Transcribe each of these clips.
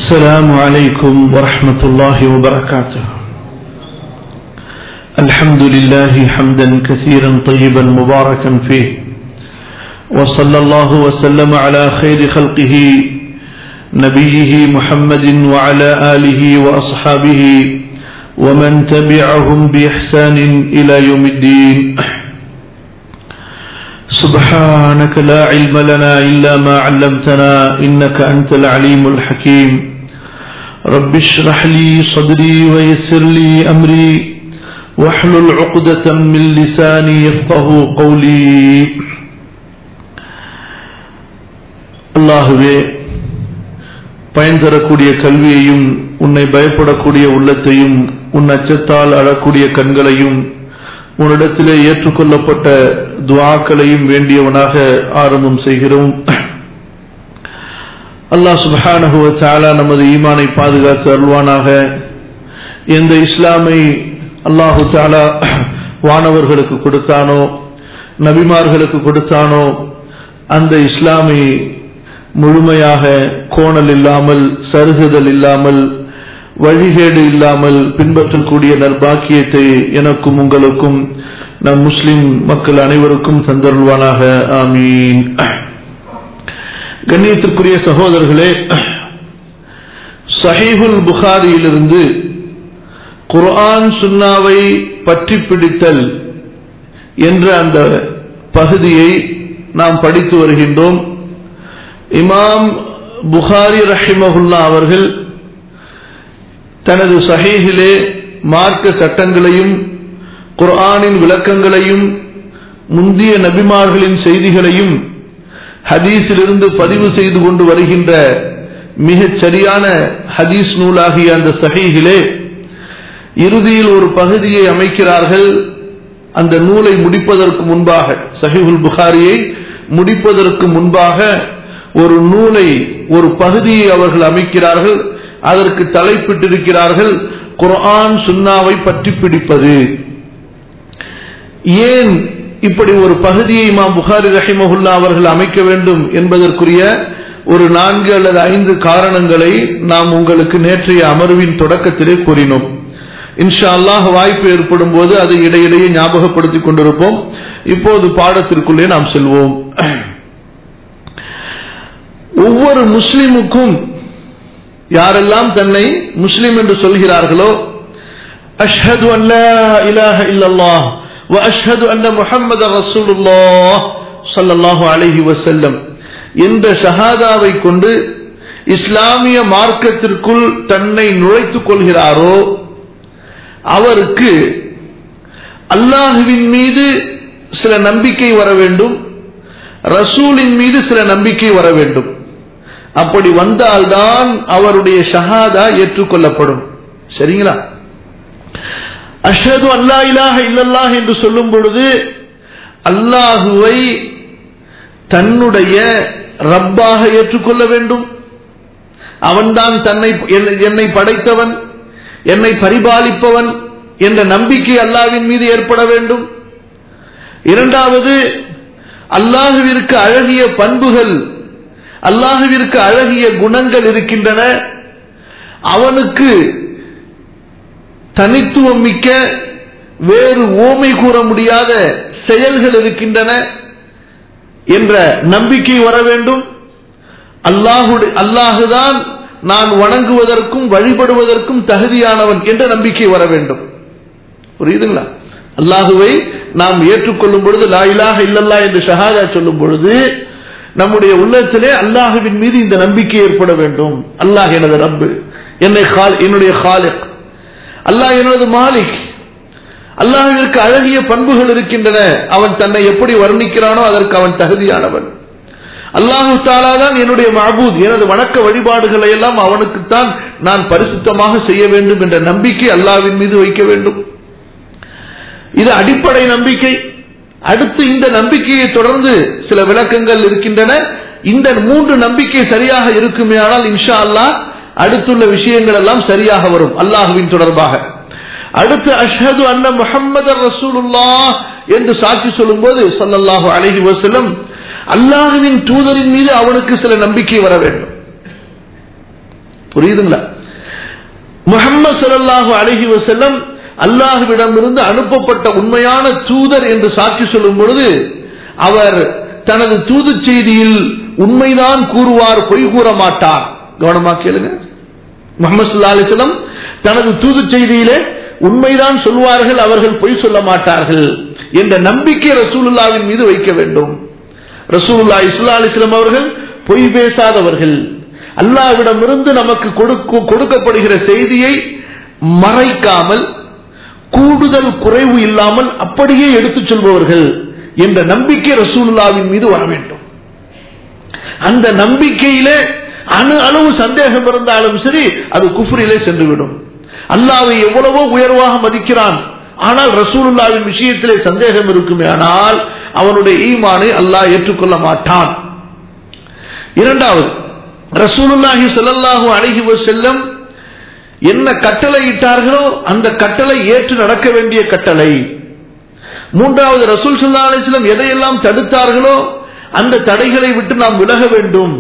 السلام عليكم ورحمة الله وبركاته الحمد لله حمدا كثيرا طيبا مباركا فيه وصلى الله وسلم على خير خلقه نبيه محمد وعلى آله وأصحابه ومن تبعهم بإحسان إلى يوم الدين سبحانك لا علم لنا إلا ما علمتنا إنك أنت العليم الحكيم رب اشرح لي صدري ويسر لي أمري واحلل عقدة من لساني يفقه قولي அல்லாஹுவே பயன் தரக்கூடிய கல்வியையும் உன்னை பயப்படக்கூடிய உள்ளத்தையும் உன் அச்சத்தால் அழக்கூடிய கண்களையும் உன்னிடத்திலே ஏற்றுக்கொள்ளப்பட்ட துவாக்களையும் வேண்டியவனாக ஆரம்பம் செய்கிறோம் அல்லாஹ் சுபஹானஹுவ சாலா நமது ஈமானை பாதுகாத்து அருள்வானாக எந்த இஸ்லாமை அல்லாஹு தாலா வானவர்களுக்கு கொடுத்தானோ நபிமார்களுக்கு கொடுத்தானோ அந்த இஸ்லாமை முழுமையாக கோணல் இல்லாமல் சருகுதல் இல்லாமல் வழிகேடு இல்லாமல் பின்பற்றக்கூடிய நற்பாக்கியத்தை எனக்கும் உங்களுக்கும் நம் முஸ்லிம் மக்கள் அனைவருக்கும் தந்தருள்வானாக ஆமீன் கண்ணியத்திற்குரிய சகோதரர்களே சஹீஹுல் புகாரியிலிருந்து குர்ஆன் சுன்னாவை பற்றி பிடித்தல் என்ற அந்த பகுதியை நாம் படித்து வருகின்றோம் இமாம் புகாரி ரஹிமஹுல்லா அவர்கள் தனது சஹீஹிலே மார்க்க சட்டங்களையும் குர்ஆனின் விளக்கங்களையும் முந்திய நபிமார்களின் செய்திகளையும் ஹதீஸிலிருந்து பதிவு செய்து கொண்டு வருகின்ற மிகச் சரியான ஹதீஸ் நூலாகிய அந்த சஹீஹிலே இறுதியில் ஒரு பகுதியை அமைக்கிறார்கள் அந்த நூலை முடிப்பதற்கு முன்பாக சஹீஹுல் புகாரியை முடிப்பதற்கு முன்பாக ஒரு நூலை ஒரு பகுதியை அவர்கள் அமைக்கிறார்கள் அதற்கு தலைப்பிட்டிருக்கிறார்கள் குர்ஆன் சுன்னாவை பற்றி பிடிப்பது ஏன் இப்படி ஒரு பகுதியை இமாம் புகாரி ரஹிமஹுல்லா அவர்கள் அமைக்க வேண்டும் என்பதற்குரிய ஒரு நான்கு அல்லது ஐந்து காரணங்களை நாம் உங்களுக்கு நேற்றைய அமர்வின் தொடக்கத்திலே கூறினோம் இன்ஷா அல்லாஹ் வாய்ப்பு ஏற்படும் போது அதை இடையிடையே ஞாபகப்படுத்திக் கொண்டிருப்போம் இப்போது பாடத்திற்குள்ளே நாம் செல்வோம் ஒவ்வொரு முஸ்லிமுக்கும் யாரெல்லாம் தன்னை முஸ்லிம் என்று சொல்கிறார்களோ அஷ்ஹது அல்லா இலாஹ இல்லல்லாஹ் வ அஷ்ஹது அன்ன முஹம்மது ரசூலுல்லாஹ் ஸல்லல்லாஹு அலைஹி வஸல்லம் என்ற ஷஹாதாவை கொண்டு இஸ்லாமிய மார்க்கத்திற்குள் தன்னை நுழைத்துக் கொள்கிறாரோ அவருக்கு அல்லாஹுவின் மீது சில நம்பிக்கை வர வேண்டும் ரசூலின் மீது சில நம்பிக்கை வர வேண்டும் அப்படி வந்தால்தான் அவருடைய ஷஹாதா ஏற்றுக்கொள்ளப்படும் சரிங்களா அஷது அல்லா இலாஹ இல்லல்லாஹ் என்று சொல்லும் பொழுது அல்லாஹுவை தன்னுடைய ரப்பாக ஏற்றுக்கொள்ள வேண்டும் அவன்தான் தன்னை என்னை படைத்தவன் என்னை பரிபாலிப்பவன் என்ற நம்பிக்கை அல்லாவின் மீது ஏற்பட வேண்டும் இரண்டாவது அல்லாஹுவிற்கு அழகிய பண்புகள் அல்லாஹுவிற்கு அழகிய குணங்கள் இருக்கின்றன அவனுக்கு தனித்துவம் மிக்க வேறு ஓமை கூற முடியாத செயல்கள் இருக்கின்றன என்ற நம்பிக்கை வர வேண்டும் அல்லாஹுடைய அல்லாஹுதான் நான் வணங்குவதற்கும் வழிபடுவதற்கும் தகுதியானவன் என்ற நம்பிக்கை வர வேண்டும் புரியுதுங்களா அல்லாஹுவை நாம் ஏற்றுக்கொள்ளும் பொழுது லா இலாஹ இல்லல்லா என்று ஷஹாதா சொல்லும் பொழுது நம்முடைய உள்ளத்திலே அல்லாஹுவின் மீது இந்த நம்பிக்கை ஏற்பட வேண்டும் அல்லாஹ் எனது ரப்பு என்னை என்னுடைய ஹாலிக் அல்லாஹ் எனது மாலிக் அல்லாஹிற்கு அழகிய பண்புகள் இருக்கின்றன அவன் தன்னை எப்படி வர்ணிக்கிறானோ அதற்கு அவன் தகுதியானவன் அல்லாஹு தாலாதான் என்னுடைய மபூத் எனது வணக்க வழிபாடுகளை எல்லாம் அவனுக்குத்தான் நான் பரிசுத்தமாக செய்ய வேண்டும் என்ற நம்பிக்கை அல்லாவின் மீது வைக்க வேண்டும் இது அடிப்படை நம்பிக்கை அடுத்து இந்த நம்பிக்கையை தொடர்ந்து சில விளக்கங்கள் இருக்கின்றன இந்த மூன்று நம்பிக்கை சரியாக இருக்குமே ஆனால் இன்ஷா அல்லாஹ் அடுத்துள்ள விஷயங்கள் எல்லாம் சரியாக வரும் அல்லாஹுவின் தொடர்பாக அடுத்து அஷ்ஹது அன்ன முஹம்மது ரசூலுல்லா என்று சாட்சி சொல்லும் போது சல்லல்லாஹு அலைஹி வஸல்லம் அல்லாஹுவின் தூதரின் மீது அவனுக்கு சில நம்பிக்கை வர வேண்டும் புரியுதுங்களா முகம்மது ஸல்லல்லாஹு அலைஹி வஸல்லம் அல்லாஹ்விடமிருந்து அனுப்பப்பட்ட உண்மையான தூதர் என்று சாட்சி சொல்லும் பொழுது அவர் தனது தூது செய்தியில் உண்மைதான் கூறுவார் பொய் கூற மாட்டார் கவனமா கேளுங்க முகமது சல்லா அலிஸ்லம் தனது தூது செய்தியிலே உண்மைதான் சொல்வார்கள் அவர்கள் பொய் சொல்ல மாட்டார்கள் என்ற நம்பிக்கை ரசூலுல்லாவின் மீது வைக்க வேண்டும் ரசூலுல்லா இஸ்லா அலிஸ்லாம் அவர்கள் பொய் பேசாதவர்கள் அல்லாவிடமிருந்து நமக்கு கொடுக்க- கொடுக்கப்படுகிற செய்தியை மறைக்காமல் கூடுதல் குறைவு இல்லாமல் அப்படியே எடுத்துச் சொல்பவர்கள் என்ற நம்பிக்கை ரசூலுல்லாவின் மீது வர வேண்டும் அந்த நம்பிக்கையிலே அணு அளவு சந்தேகம் இருந்தாலும் சரி அது குஃப்ரிலே சென்றுவிடும் அல்லாவை எவ்வளவோ உயர்வாக மதிக்கிறான் ஆனால் ரசூலுல்லாவின் விஷயத்திலே சந்தேகம் இருக்குமே ஆனால் அவனுடைய ஈமானை அல்லாஹ் ஏற்றுக்கொள்ள மாட்டான் இரண்டாவது ரசூலுல்லாஹி ஸல்லல்லாஹு அலைஹி வஸல்லம் என்ன கட்டளை இட்டார்களோ அந்த கட்டளை ஏற்று நடக்க வேண்டிய கட்டளை மூன்றாவது ரசூல் ஸல்லல்லாஹு அலைஹி வஸல்லம் எதையெல்லாம் தடுத்தார்களோ அந்த தடைகளை விட்டு நாம் விலக வேண்டும்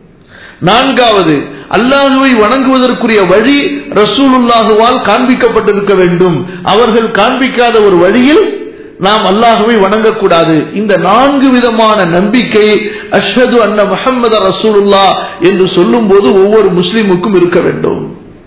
நான்காவது அல்லாஹுவை வணங்குவதற்குரிய வழி ரசூலுல்லாஹுவால் காண்பிக்கப்பட்டிருக்க வேண்டும் அவர்கள் காண்பிக்காத ஒரு வழியில் நாம் அல்லாஹுவை வணங்கக்கூடாது இந்த நான்கு விதமான நம்பிக்கை அஷ்ஹது அன்ன முஹம்மது ரசூலுல்லா என்று சொல்லும் போது ஒவ்வொரு முஸ்லிமுக்கும் இருக்க வேண்டும்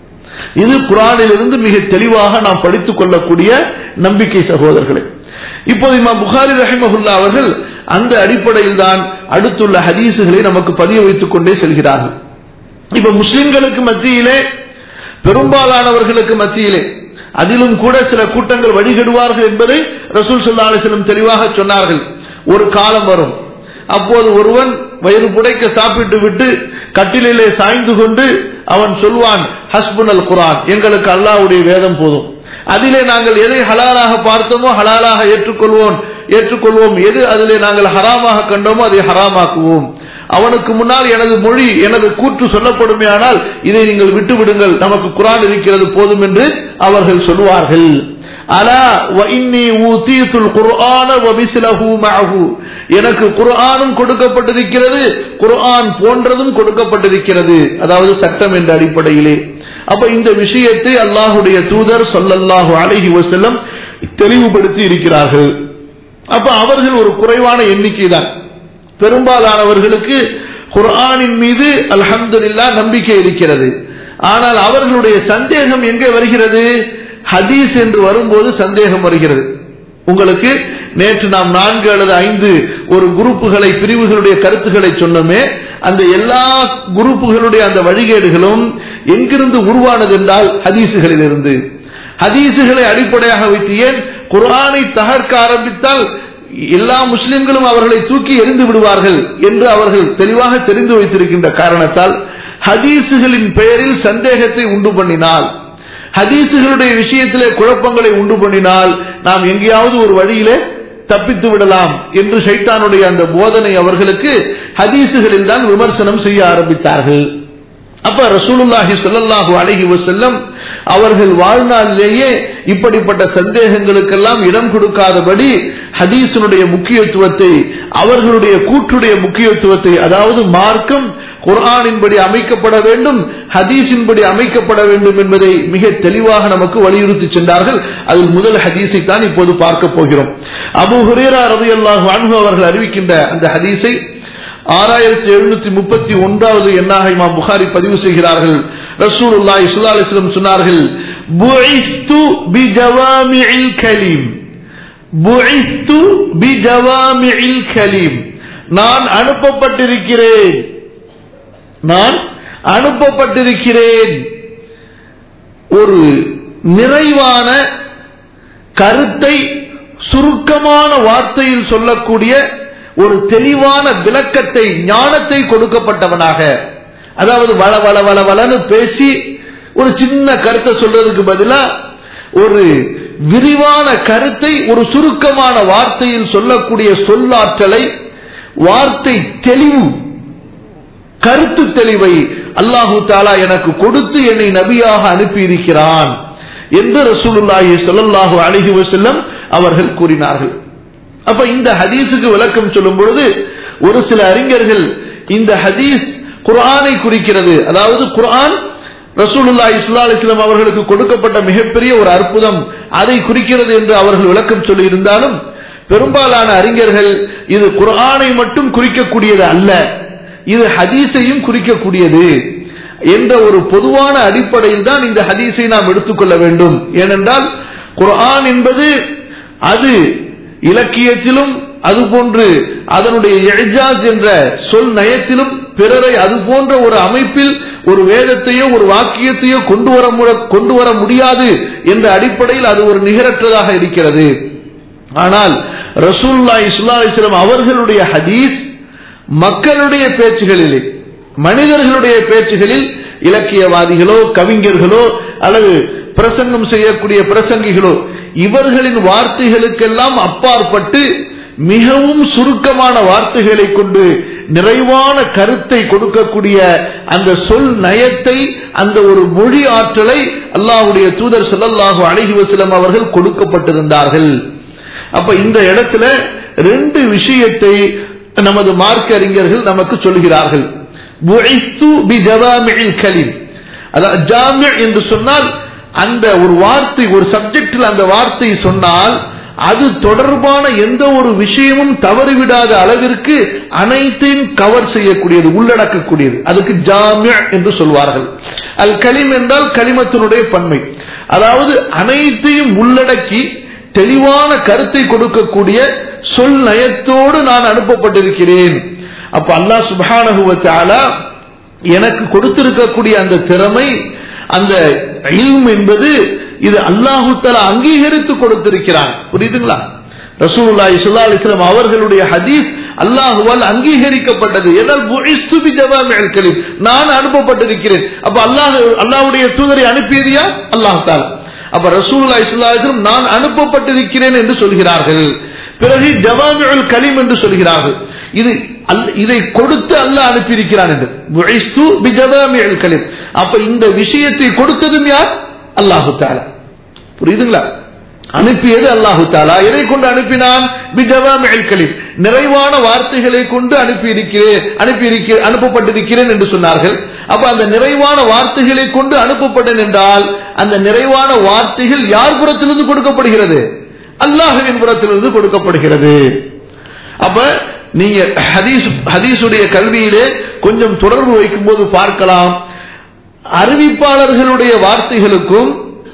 இது குரானிலிருந்து மிக தெளிவாக நாம் படித்துக் கொள்ளக்கூடிய நம்பிக்கை சகோதரர்களே இப்போது இமாம் புகாரி ரஹிமஹுல்லா அவர்கள் அந்த அடிப்படையில் தான் அடுத்துள்ள ஹதீசுகளை நமக்கு பதிய வைத்துக் கொண்டே செல்கிறார்கள் இப்ப முஸ்லிம்களுக்கு மத்தியிலே பெரும்பாலானவர்களுக்கு மத்தியிலே அதிலும் கூட சில கூட்டங்கள் வழிகெடுவார்கள் என்பதை ரசூல் ஸல்லல்லாஹு அலைஹி வஸல்லம் தெளிவாக சொன்னார்கள் ஒரு காலம் வரும் அப்போது ஒருவன் வயிறு புடைக்க சாப்பிட்டு விட்டு கட்டிலே சாய்ந்து கொண்டு அவன் சொல்வான் ஹஸ்புன் அல் குரான் எங்களுக்கு அல்லாஹ்வுடைய வேதம் போதும் அதிலே நாங்கள் எதை ஹலாலாக பார்த்தோமோ ஹலாலாக ஏற்றுக்கொள்வோம் ஏற்றுக்கொள்வோம் எது அதிலே நாங்கள் ஹராமாக கண்டோமோ அதை ஹராமாக்குவோம் அவனுக்கு முன்னால் எனது மொழி எனது கூற்று சொல்லப்படுமே ஆனால் இதை நீங்கள் விட்டு விடுங்கள் நமக்கு குரான் இருக்கிறது போதும் என்று அவர்கள் சொல்வார்கள் அலா வ இன்னி ஊதீத்துல் குர்ஆன வ மிஸ்லஹு மஅஹு எனக்கு குர்ஆனும் கொடுக்கப்பட்டிருக்கிறது குர்ஆன் போன்றதும் கொடுக்கப்பட்டிருக்கிறது அதாவது சட்டம் என்ற அடிப்படையிலே அப்ப இந்த விஷயத்தை அல்லாஹ்வுடைய தூதர் ஸல்லல்லாஹு அலைஹி வஸல்லம் தெளிவுபடுத்தி இருக்கிறார்கள் அப்ப அவர்கள் ஒரு குறைவான எண்ணிக்கை தான் பெரும்பாலானவர்களுக்கு குர்ஆனின் மீது அல்ஹம்துலில்லாஹ் நம்பிக்கை இருக்கிறது ஆனால் அவர்களுடைய சந்தேகம் எங்கே வருகிறது ஹதீஸ் என்று வரும்போது சந்தேகம் வருகிறது உங்களுக்கு நேற்று நாம் நான்கு அல்லது ஐந்து ஒரு குரூப்புகளை பிரிவுகளுடைய கருத்துக்களை சொன்னோமே அந்த எல்லா குரூப்புகளுடைய அந்த வழிகேடுகளும் எங்கிருந்து உருவானது என்றால் ஹதீசுகளிலிருந்து ஹதீசுகளை அடிப்படையாக வைத்து ஏன் குர்ஆனை தகர்க்க ஆரம்பித்தால் எல்லா முஸ்லிம்களும் அவர்களை தூக்கி எறிந்து விடுவார்கள் என்று அவர்கள் தெளிவாக தெரிந்து வைத்திருக்கின்ற காரணத்தால் ஹதீசுகளின் பெயரில் சந்தேகத்தை உண்டு பண்ணினால் ஹதீசுகளுடைய விஷயத்திலே குழப்பங்களை உண்டு பண்ணினால் நாம் எங்கேயாவது ஒரு வழியிலே தப்பித்து விடலாம் என்று ஷைத்தானுடைய அந்த போதனை அவர்களுக்கு ஹதீசுகளில் தான் விமர்சனம் செய்ய ஆரம்பித்தார்கள் அப்ப ரசூலுல்லாஹி ஸல்லல்லாஹு அலைஹி வஸல்லம் அவர்கள் வாழ்நாளிலேயே இப்படிப்பட்ட சந்தேகங்களுக்கெல்லாம் இடம் கொடுக்காதபடி ஹதீஸினுடைய முக்கியத்துவத்தை அவர்களுடைய கூற்றுடைய முக்கியத்துவத்தை அதாவது மார்க்கம் குர்ஆனின்படி அமைக்கப்பட வேண்டும் ஹதீஸின்படி அமைக்கப்பட வேண்டும் என்பதை மிக தெளிவாக நமக்கு வலியுறுத்தி சென்றார்கள் அதில் முதல் ஹதீஸை தான் இப்போது பார்க்க போகிறோம் அபு ஹுரேரா ரலியல்லாஹு அன்ஹு அவர்கள் அறிவிக்கின்ற அந்த ஹதீஸை ஆறாயிரத்தி எழுநூத்தி முப்பத்தி ஒன்றாவது எண்ணாக இமாம் புகாரி பதிவு செய்கிறார்கள் ரசூலுல்லாஹி ஸல்லல்லாஹு அலைஹி வஸல்லம் சொன்னார்கள் புஇஸ்து பிஜவாமிஇல் கலீம் புஇஸ்து பிஜவாமிஇல் கலீம் நான் அனுப்பப்பட்டிருக்கிறேன் நான் அனுப்பப்பட்டிருக்கிறேன் ஒரு நிறைவான கருத்தை சுருக்கமான வார்த்தையில் சொல்லக்கூடிய ஒரு தெளிவான விளக்கத்தை ஞானத்தை கொடுக்கப்பட்டவனாக அதாவது வள வள வள வளன்னு பேசி ஒரு சின்ன கருத்தை சொல்றதுக்கு பதிலா ஒரு விரிவான கருத்தை ஒரு சுருக்கமான வார்த்தையில் சொல்லக்கூடிய சொல்லாற்றலை வார்த்தை தெளிவு கருத்து தெளிவை அல்லாஹு தாலா எனக்கு கொடுத்து என்னை நபியாக அனுப்பியிருக்கிறான் என்று ரசூலுல்லாஹி ஸல்லல்லாஹு அலைஹி வஸல்லம் அவர்கள் கூறினார்கள் அப்ப இந்த ஹதீஸுக்கு விளக்கம் சொல்லும் பொழுது ஒரு சில அறிஞர்கள் இந்த ஹதீஸ் குர்ஆனை குறிக்கிறது அதாவது குர்ஆன் ரசூலுல்லா இஸ்லா அலிஸ்லாம் அவர்களுக்கு கொடுக்கப்பட்ட மிகப்பெரிய ஒரு அற்புதம் அதை குறிக்கிறது என்று அவர்கள் விளக்கம் சொல்லி இருந்தாலும் பெரும்பாலான அறிஞர்கள் இது குர்ஆனை மட்டும் குறிக்கக்கூடியது அல்ல இது ஹதீஸையும் குறிக்கக்கூடியது என்ற ஒரு பொதுவான அடிப்படையில் தான் இந்த ஹதீஸை நாம் எடுத்துக்கொள்ள வேண்டும் ஏனென்றால் குர்ஆன் என்பது அது இலக்கியத்திலும் அதுபோன்று அதனுடைய எஜாஸ் என்ற சொல் நயத்திலும் பிறரை அது போன்ற ஒரு அமைப்பில் ஒரு வேதத்தையோ ஒரு வாக்கியத்தையோ கொண்டு வர கொண்டு வர முடியாது என்ற அடிப்படையில் அது ஒரு நிகரற்றதாக இருக்கிறது ஆனால் ரசூல்லா இஸ்லா இஸ்லாம் அவர்களுடைய ஹதீஸ் மக்களுடைய பேச்சுகளிலே மனிதர்களுடைய பேச்சுகளில் இலக்கியவாதிகளோ கவிஞர்களோ அல்லது பிரசங்கம் செய்யக்கூடிய பிரசங்கிகளோ இவர்களின் வார்த்தைகளுக்கெல்லாம் அப்பாற்பட்டு மிகவும் சுருக்கமான வார்த்தைகளை கொண்டு நிறைவான கருத்தை கொடுக்கக்கூடிய அந்த சொல் நயத்தை அந்த ஒரு மொழி ஆற்றலை அல்லாஹுடைய தூதர் செல்லல்லாஹு அழகி வசலம் அவர்கள் கொடுக்கப்பட்டிருந்தார்கள் அப்ப இந்த இடத்துல ரெண்டு விஷயத்தை நமது மார்க்க அறிஞர்கள் நமக்கு சொல்கிறார்கள் என்று சொன்னால் அந்த ஒரு வார்த்தை ஒரு சப்ஜெக்டில் அந்த வார்த்தை சொன்னால் அது தொடர்பான எந்த ஒரு விஷயமும் தவறிவிடாத அளவிற்கு அனைத்தையும் கவர் செய்யக்கூடியது உள்ளடக்கக்கூடியது அதுக்கு ஜாமிய என்று சொல்வார்கள் அல் கலிம் என்றால் கலிமத்தினுடைய பன்மை அதாவது அனைத்தையும் உள்ளடக்கி தெளிவான கருத்தை கொடுக்கக்கூடிய சொல் நயத்தோடு நான் அனுப்பப்பட்டிருக்கிறேன் அப்ப அல்லா சுபானகுவத்தால எனக்கு கொடுத்திருக்கக்கூடிய அந்த திறமை அந்த இல்ம் என்பது இது அல்லாஹு தலா அங்கீகரித்து கொடுத்திருக்கிறான் புரியுதுங்களா ரசூலுல்லாஹி ஸல்லல்லாஹு அலைஹி வஸல்லம் அவர்களுடைய ஹதீஸ் அல்லாஹுவால் அங்கீகரிக்கப்பட்டது என்னால் புஇஸ்து பி ஜவாமில் கலீம் நான் அனுப்பப்பட்டிருக்கிறேன் அப்ப அல்லாஹ் அல்லாஹ்வுடைய தூதரை அனுப்பியதியா அல்லாஹ் தஆலா அப்ப ரசூலுல்லாஹி ஸல்லல்லாஹு அலைஹி வஸல்லம் நான் அனுப்பப்பட்டிருக்கிறேன் என்று சொல்கிறார்கள் பிறகு ஜவாமிஉல் கலீம் என்று சொல்கிறார்கள் இது இதை கொடுத்து அல்லாஹ் அனுப்பியிருக்கிறான் என்று புஇஸ்து பி ஜவாமில் கலீம் அப்ப இந்த விஷயத்தை கொடுத்ததும் யார் அல்லாஹு தாலா புரியுதுங்களா அனுப்பியது அல்லாஹு தாலா எதை கொண்டு அனுப்பினான் கலீம் நிறைவான வார்த்தைகளை கொண்டு அனுப்பி இருக்கிறேன் அனுப்பி அனுப்பப்பட்டிருக்கிறேன் என்று சொன்னார்கள் அப்ப அந்த நிறைவான வார்த்தைகளை கொண்டு அனுப்பப்பட்டேன் என்றால் அந்த நிறைவான வார்த்தைகள் யார் புறத்திலிருந்து கொடுக்கப்படுகிறது அல்லாஹுவின் புறத்திலிருந்து கொடுக்கப்படுகிறது அப்ப நீங்க ஹதீஸ் ஹதீஸுடைய கல்வியிலே கொஞ்சம் தொடர்பு வைக்கும் போது பார்க்கலாம் அறிவிப்பாளர்களுடைய வார்த்தைகளுக்கும்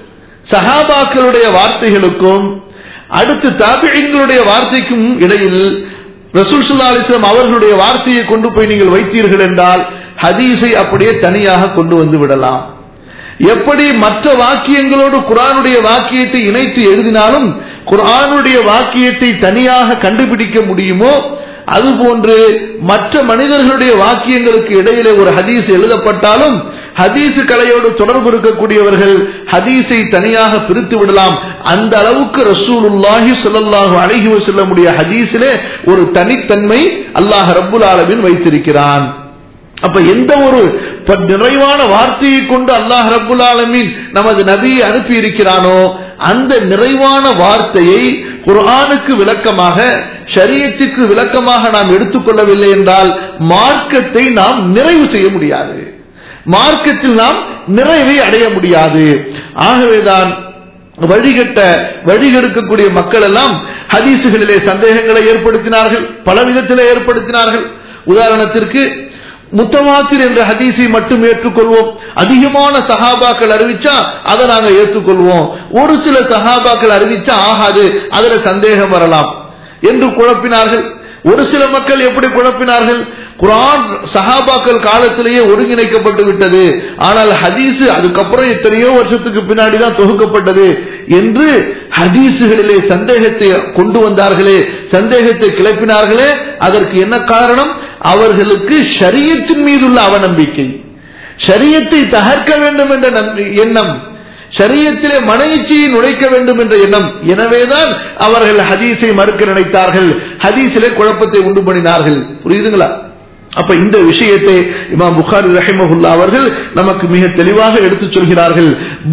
சஹாபாக்களுடைய வார்த்தைகளுக்கும் அடுத்து தாபியங்களுடைய வார்த்தைக்கும் இடையில் ரசூல் சுல்லா அலிஸ்லாம் அவர்களுடைய வார்த்தையை கொண்டு போய் நீங்கள் வைத்தீர்கள் என்றால் ஹதீஸை அப்படியே தனியாக கொண்டு வந்து விடலாம் எப்படி மற்ற வாக்கியங்களோடு குரானுடைய வாக்கியத்தை இணைத்து எழுதினாலும் குரானுடைய வாக்கியத்தை தனியாக கண்டுபிடிக்க முடியுமோ அதுபோன்று மற்ற மனிதர்களுடைய வாக்கியங்களுக்கு இடையிலே ஒரு ஹதீஸ் எழுதப்பட்டாலும் ஹதீஸ் கலையோடு தொடர்பு இருக்கக்கூடியவர்கள் ஹதீஸை தனியாக பிரித்து விடலாம் அந்த அளவுக்கு ரசூலுல்லாஹி சொல்லல்லாஹு அழகி செல்லமுடைய ஹதீஸிலே ஒரு தனித்தன்மை அல்லாஹ் ரப்புல் ஆலமின் வைத்திருக்கிறான் அப்ப எந்த ஒரு நிறைவான வார்த்தையை கொண்டு அல்லாஹ் ரபுல் ஆலமீன் நமது நபியை அனுப்பி இருக்கிறானோ அந்த நிறைவான வார்த்தையை குர்ஆனுக்கு விளக்கமாக ஷரியத்துக்கு விளக்கமாக நாம் எடுத்துக்கொள்ளவில்லை என்றால் மார்க்கத்தை நாம் நிறைவு செய்ய முடியாது மார்க்கத்தில் நாம் நிறைவை அடைய முடியாது ஆகவேதான் வழிகட்ட வழிகெடுக்கக்கூடிய மக்கள் எல்லாம் ஹதீசுகளிலே சந்தேகங்களை ஏற்படுத்தினார்கள் பல விதத்திலே ஏற்படுத்தினார்கள் உதாரணத்திற்கு முத்தவாத்திர் என்ற ஹதீஸை மட்டும் ஏற்றுக்கொள்வோம் அதிகமான சஹாபாக்கள் அறிவிச்சா அதை நாங்க ஏற்றுக்கொள்வோம் ஒரு சில சஹாபாக்கள் அறிவிச்சா ஆகாது அதுல சந்தேகம் வரலாம் என்று குழப்பினார்கள் ஒரு சில மக்கள் எப்படி குழப்பினார்கள் குரான் சஹாபாக்கள் காலத்திலேயே ஒருங்கிணைக்கப்பட்டு விட்டது ஆனால் ஹதீஸ் அதுக்கப்புறம் எத்தனையோ வருஷத்துக்கு பின்னாடி தான் தொகுக்கப்பட்டது என்று ஹதீசுகளிலே சந்தேகத்தை கொண்டு வந்தார்களே சந்தேகத்தை கிளப்பினார்களே அதற்கு என்ன காரணம் அவர்களுக்கு ஷரியத்தின் மீதுள்ள அவநம்பிக்கை ஷரியத்தை தகர்க்க வேண்டும் என்ற எண்ணம் ஷரியத்திலே மன இச்சையை நுழைக்க வேண்டும் என்ற எண்ணம் எனவேதான் அவர்கள் ஹதீஸை மறுக்க நினைத்தார்கள் ஹதீஸிலே குழப்பத்தை உண்டு பண்ணினார்கள் புரியுதுங்களா அப்ப இந்த விஷயத்தை இமாம் புகாரி ரஹிமஹுல்லா அவர்கள் நமக்கு மிக தெளிவாக எடுத்துச் சொல்கிறார்கள்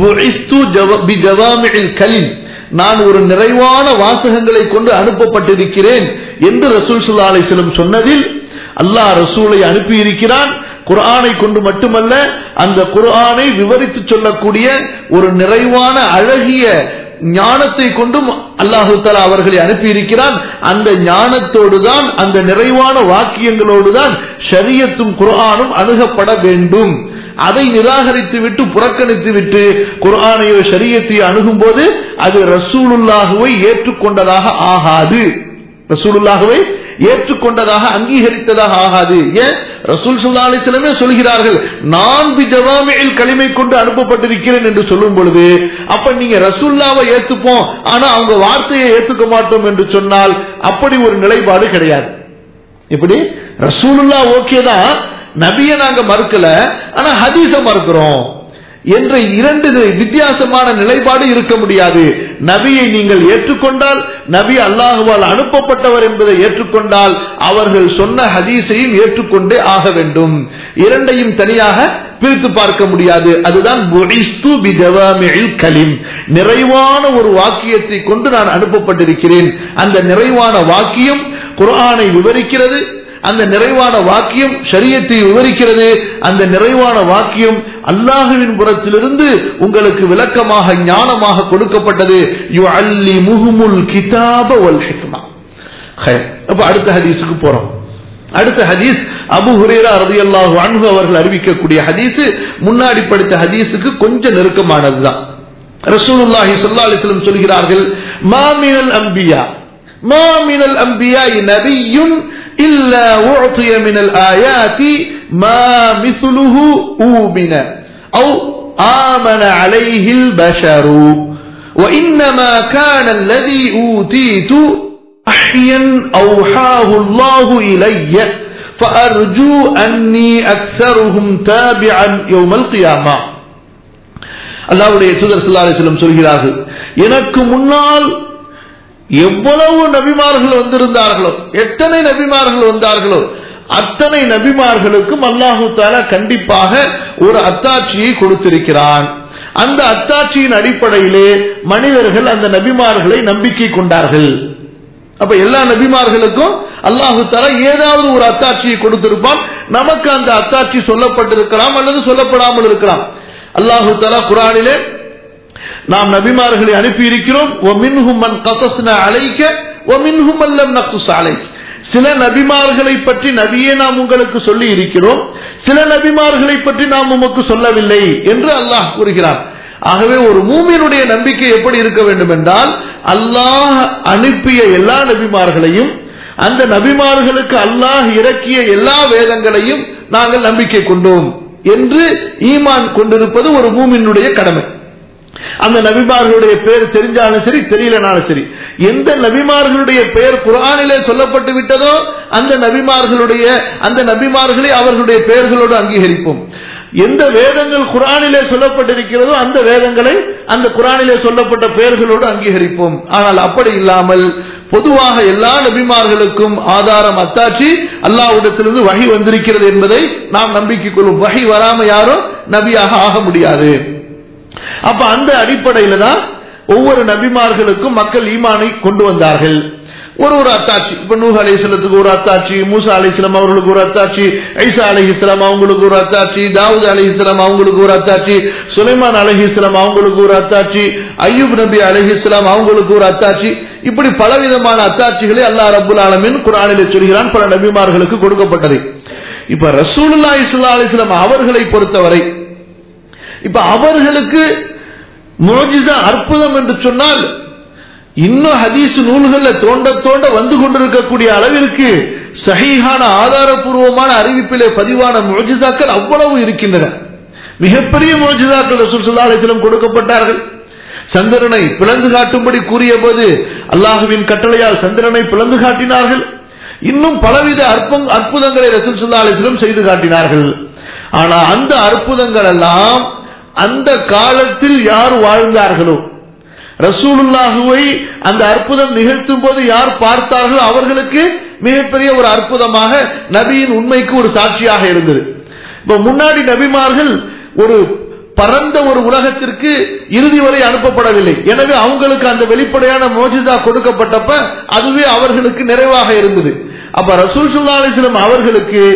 கலிம் நான் ஒரு நிறைவான வாசகங்களை கொண்டு அனுப்பப்பட்டிருக்கிறேன் என்று ரசூல் சுல்லா அலிஸ்லம் சொன்னதில் அல்லாஹ் ரசூலை அனுப்பி இருக்கிறான் குர்ஆனை கொண்டு மட்டுமல்ல அந்த குர்ஆனை விவரித்து சொல்லக்கூடிய ஒரு நிறைவான அழகிய ஞானத்தை கொண்டும் அல்லாஹு தலா அவர்களை அனுப்பியிருக்கிறான் அந்த ஞானத்தோடு தான் அந்த நிறைவான வாக்கியங்களோடு தான் ஷரியத்தும் குர்ஆனும் அணுகப்பட வேண்டும் அதை நிராகரித்து விட்டு புறக்கணித்து விட்டு குர்ஆனையோ ஷரியத்தையோ அணுகும் போது அது ரசூலுல்லாஹுவை ஏற்றுக்கொண்டதாக ஆகாது ரசூலுல்லாஹுவை ஏற்றுக்கொண்டதாக அங்கீகரித்ததாக ஆகாது ஏன் ரசூல் சுல்லா அலிஸ்லமே சொல்கிறார்கள் நான் பிஜவாமியில் களிமை கொண்டு அனுப்பப்பட்டிருக்கிறேன் என்று சொல்லும் பொழுது அப்ப நீங்க ரசூல்லாவை ஏத்துப்போம் ஆனா அவங்க வார்த்தையை ஏத்துக்க மாட்டோம் என்று சொன்னால் அப்படி ஒரு நிலைப்பாடு கிடையாது எப்படி ரசூலுல்லா ஓகே தான் நபியை நாங்க மறுக்கல ஆனா ஹதீஸ மறுக்கிறோம் என்ற இரண்டு வித்தியாசமான நிலைப்பாடு இருக்க முடியாது நபியை நீங்கள் ஏற்றுக்கொண்டால் நபி அல்லாஹுவால் அனுப்பப்பட்டவர் என்பதை ஏற்றுக்கொண்டால் அவர்கள் சொன்ன ஹதீஸையும் ஏற்றுக்கொண்டே ஆக வேண்டும் இரண்டையும் தனியாக பிரித்து பார்க்க முடியாது அதுதான் கலிம் நிறைவான ஒரு வாக்கியத்தை கொண்டு நான் அனுப்பப்பட்டிருக்கிறேன் அந்த நிறைவான வாக்கியம் குர்ஆனை விவரிக்கிறது அந்த நிறைவான வாக்கியம் ஷரியத்தை விவரிக்கிறது அந்த நிறைவான வாக்கியம் அல்லாஹுவின் புறத்திலிருந்து உங்களுக்கு விளக்கமாக ஞானமாக கொடுக்கப்பட்டது யு அல்லி முஹுமுல் கிதாப வல் ஹிக்மா அப்ப அடுத்த ஹதீஸுக்கு போறோம் அடுத்த ஹதீஸ் அபு ஹுரேரா ரதியல்லாஹு அன்ஹு அவர்கள் அறிவிக்கக்கூடிய ஹதீஸ் முன்னாடி படித்த ஹதீஸுக்கு கொஞ்சம் நெருக்கமானதுதான் ரசூலுல்லாஹி ஸல்லல்லாஹு அலைஹி வஸல்லம் சொல்கிறார்கள் மாமினல் அம்பியா ما من الأنبياء نبي إلا أعطي من الآيات ما مثله أومن أو آمن عليه البشر وإنما كان الذي أوتيت أحيا أوحاه الله إلي فأرجو أني أكثرهم تابعا يوم القيامة அல்லாவுடைய தூதர் சல்லா அலிஸ்லம் சொல்கிறார்கள் எனக்கு முன்னால் எவ்வளவு நபிமார்கள் வந்திருந்தார்களோ எத்தனை நபிமார்கள் வந்தார்களோ அத்தனை நபிமார்களுக்கும் அல்லாஹு தாலா கண்டிப்பாக ஒரு அத்தாட்சியை கொடுத்திருக்கிறான் அந்த அத்தாட்சியின் அடிப்படையிலே மனிதர்கள் அந்த நபிமார்களை நம்பிக்கை கொண்டார்கள் அப்ப எல்லா நபிமார்களுக்கும் அல்லாஹு தாலா ஏதாவது ஒரு அத்தாட்சியை கொடுத்திருப்பான் நமக்கு அந்த அத்தாட்சி சொல்லப்பட்டிருக்கலாம் அல்லது சொல்லப்படாமல் இருக்கலாம் அல்லாஹு தாலா குரானிலே நாம் நபிமார்களை அனுப்பி இருக்கிறோம் சில நபிமார்களை பற்றி நபியே நாம் உங்களுக்கு சொல்லி இருக்கிறோம் சில நபிமார்களை பற்றி நாம் உமக்கு சொல்லவில்லை என்று அல்லாஹ் கூறுகிறார் ஆகவே ஒரு மூமியனுடைய நம்பிக்கை எப்படி இருக்க வேண்டும் என்றால் அல்லாஹ் அனுப்பிய எல்லா நபிமார்களையும் அந்த நபிமார்களுக்கு அல்லாஹ் இறக்கிய எல்லா வேதங்களையும் நாங்கள் நம்பிக்கை கொண்டோம் என்று ஈமான் கொண்டிருப்பது ஒரு மூமினுடைய கடமை அந்த நபிமார்களுடைய பெயர் தெரிஞ்சாலும் சரி தெரியலனாலும் சரி எந்த நபிமார்களுடைய பெயர் குரானிலே சொல்லப்பட்டு விட்டதோ அந்த நபிமார்களுடைய அந்த நபிமார்களை அவர்களுடைய பெயர்களோடு அங்கீகரிப்போம் எந்த வேதங்கள் குரானிலே சொல்லப்பட்டிருக்கிறதோ அந்த வேதங்களை அந்த குரானிலே சொல்லப்பட்ட பெயர்களோடு அங்கீகரிப்போம் ஆனால் அப்படி இல்லாமல் பொதுவாக எல்லா நபிமார்களுக்கும் ஆதாரம் அத்தாட்சி அல்லாவிடத்திலிருந்து வகை வந்திருக்கிறது என்பதை நாம் நம்பிக்கை கொள்ளும் வகை வராம யாரும் நபியாக ஆக முடியாது அப்ப அந்த அடிப்படையில தான் ஒவ்வொரு நபிமார்களுக்கும் மக்கள் ஈமானை கொண்டு வந்தார்கள் ஒரு ஒரு அத்தாட்சி இப்ப நூஹ் அலிஸ்லத்துக்கு ஒரு அத்தாட்சி மூசா அலிஸ்லாம் அவர்களுக்கு ஒரு அத்தாட்சி ஐசா அலி இஸ்லாம் அவங்களுக்கு ஒரு அத்தாட்சி தாவூத் அலி இஸ்லாம் அவங்களுக்கு ஒரு அத்தாட்சி சுலைமான் அலஹி இஸ்லாம் அவங்களுக்கு ஒரு அத்தாட்சி ஐயூப் நபி அலஹி இஸ்லாம் அவங்களுக்கு ஒரு அத்தாட்சி இப்படி பலவிதமான அத்தாட்சிகளை அல்லாஹ் ரபுல் ஆலமின் குரானிலே சொல்கிறான் பல நபிமார்களுக்கு கொடுக்கப்பட்டது இப்ப ரசூலுல்லா இஸ்லா அலிஸ்லாம் அவர்களை பொறுத்தவரை இப்ப அவர்களுக்கு மோஜிசா அற்புதம் என்று சொன்னால் இன்னும் ஹதீஸ் நூல்கள்ல தோண்ட தோண்ட வந்து கொண்டிருக்கக்கூடிய அளவிற்கு சகிஹான ஆதாரபூர்வமான அறிவிப்பிலே பதிவான மோஜிசாக்கள் அவ்வளவு இருக்கின்றன மிகப்பெரிய மோஜிசாக்கள் ரசூல் சல்லா அலிஸ்லம் கொடுக்கப்பட்டார்கள் சந்திரனை பிளந்து காட்டும்படி கூறிய போது அல்லாஹுவின் கட்டளையால் சந்திரனை பிளந்து காட்டினார்கள் இன்னும் பலவித அற்பம் அற்புதங்களை ரசூல் சல்லா அலிஸ்லம் செய்து காட்டினார்கள் ஆனா அந்த அற்புதங்கள் எல்லாம் அந்த காலத்தில் யார் வாழ்ந்தார்களோ ரசூலுல்லாஹுவை அந்த அற்புதம் நிகழ்த்தும் போது யார் பார்த்தார்களோ அவர்களுக்கு மிகப்பெரிய ஒரு அற்புதமாக நபியின் உண்மைக்கு ஒரு சாட்சியாக இருந்தது இப்ப முன்னாடி நபிமார்கள் ஒரு பரந்த ஒரு உலகத்திற்கு இறுதி வரை அனுப்பப்படவில்லை எனவே அவங்களுக்கு அந்த வெளிப்படையான மோஜிதா கொடுக்கப்பட்டப்ப அதுவே அவர்களுக்கு நிறைவாக இருந்தது அப்ப ரசூல் சுல்லா அலிஸ்லம் அவர்களுக்கு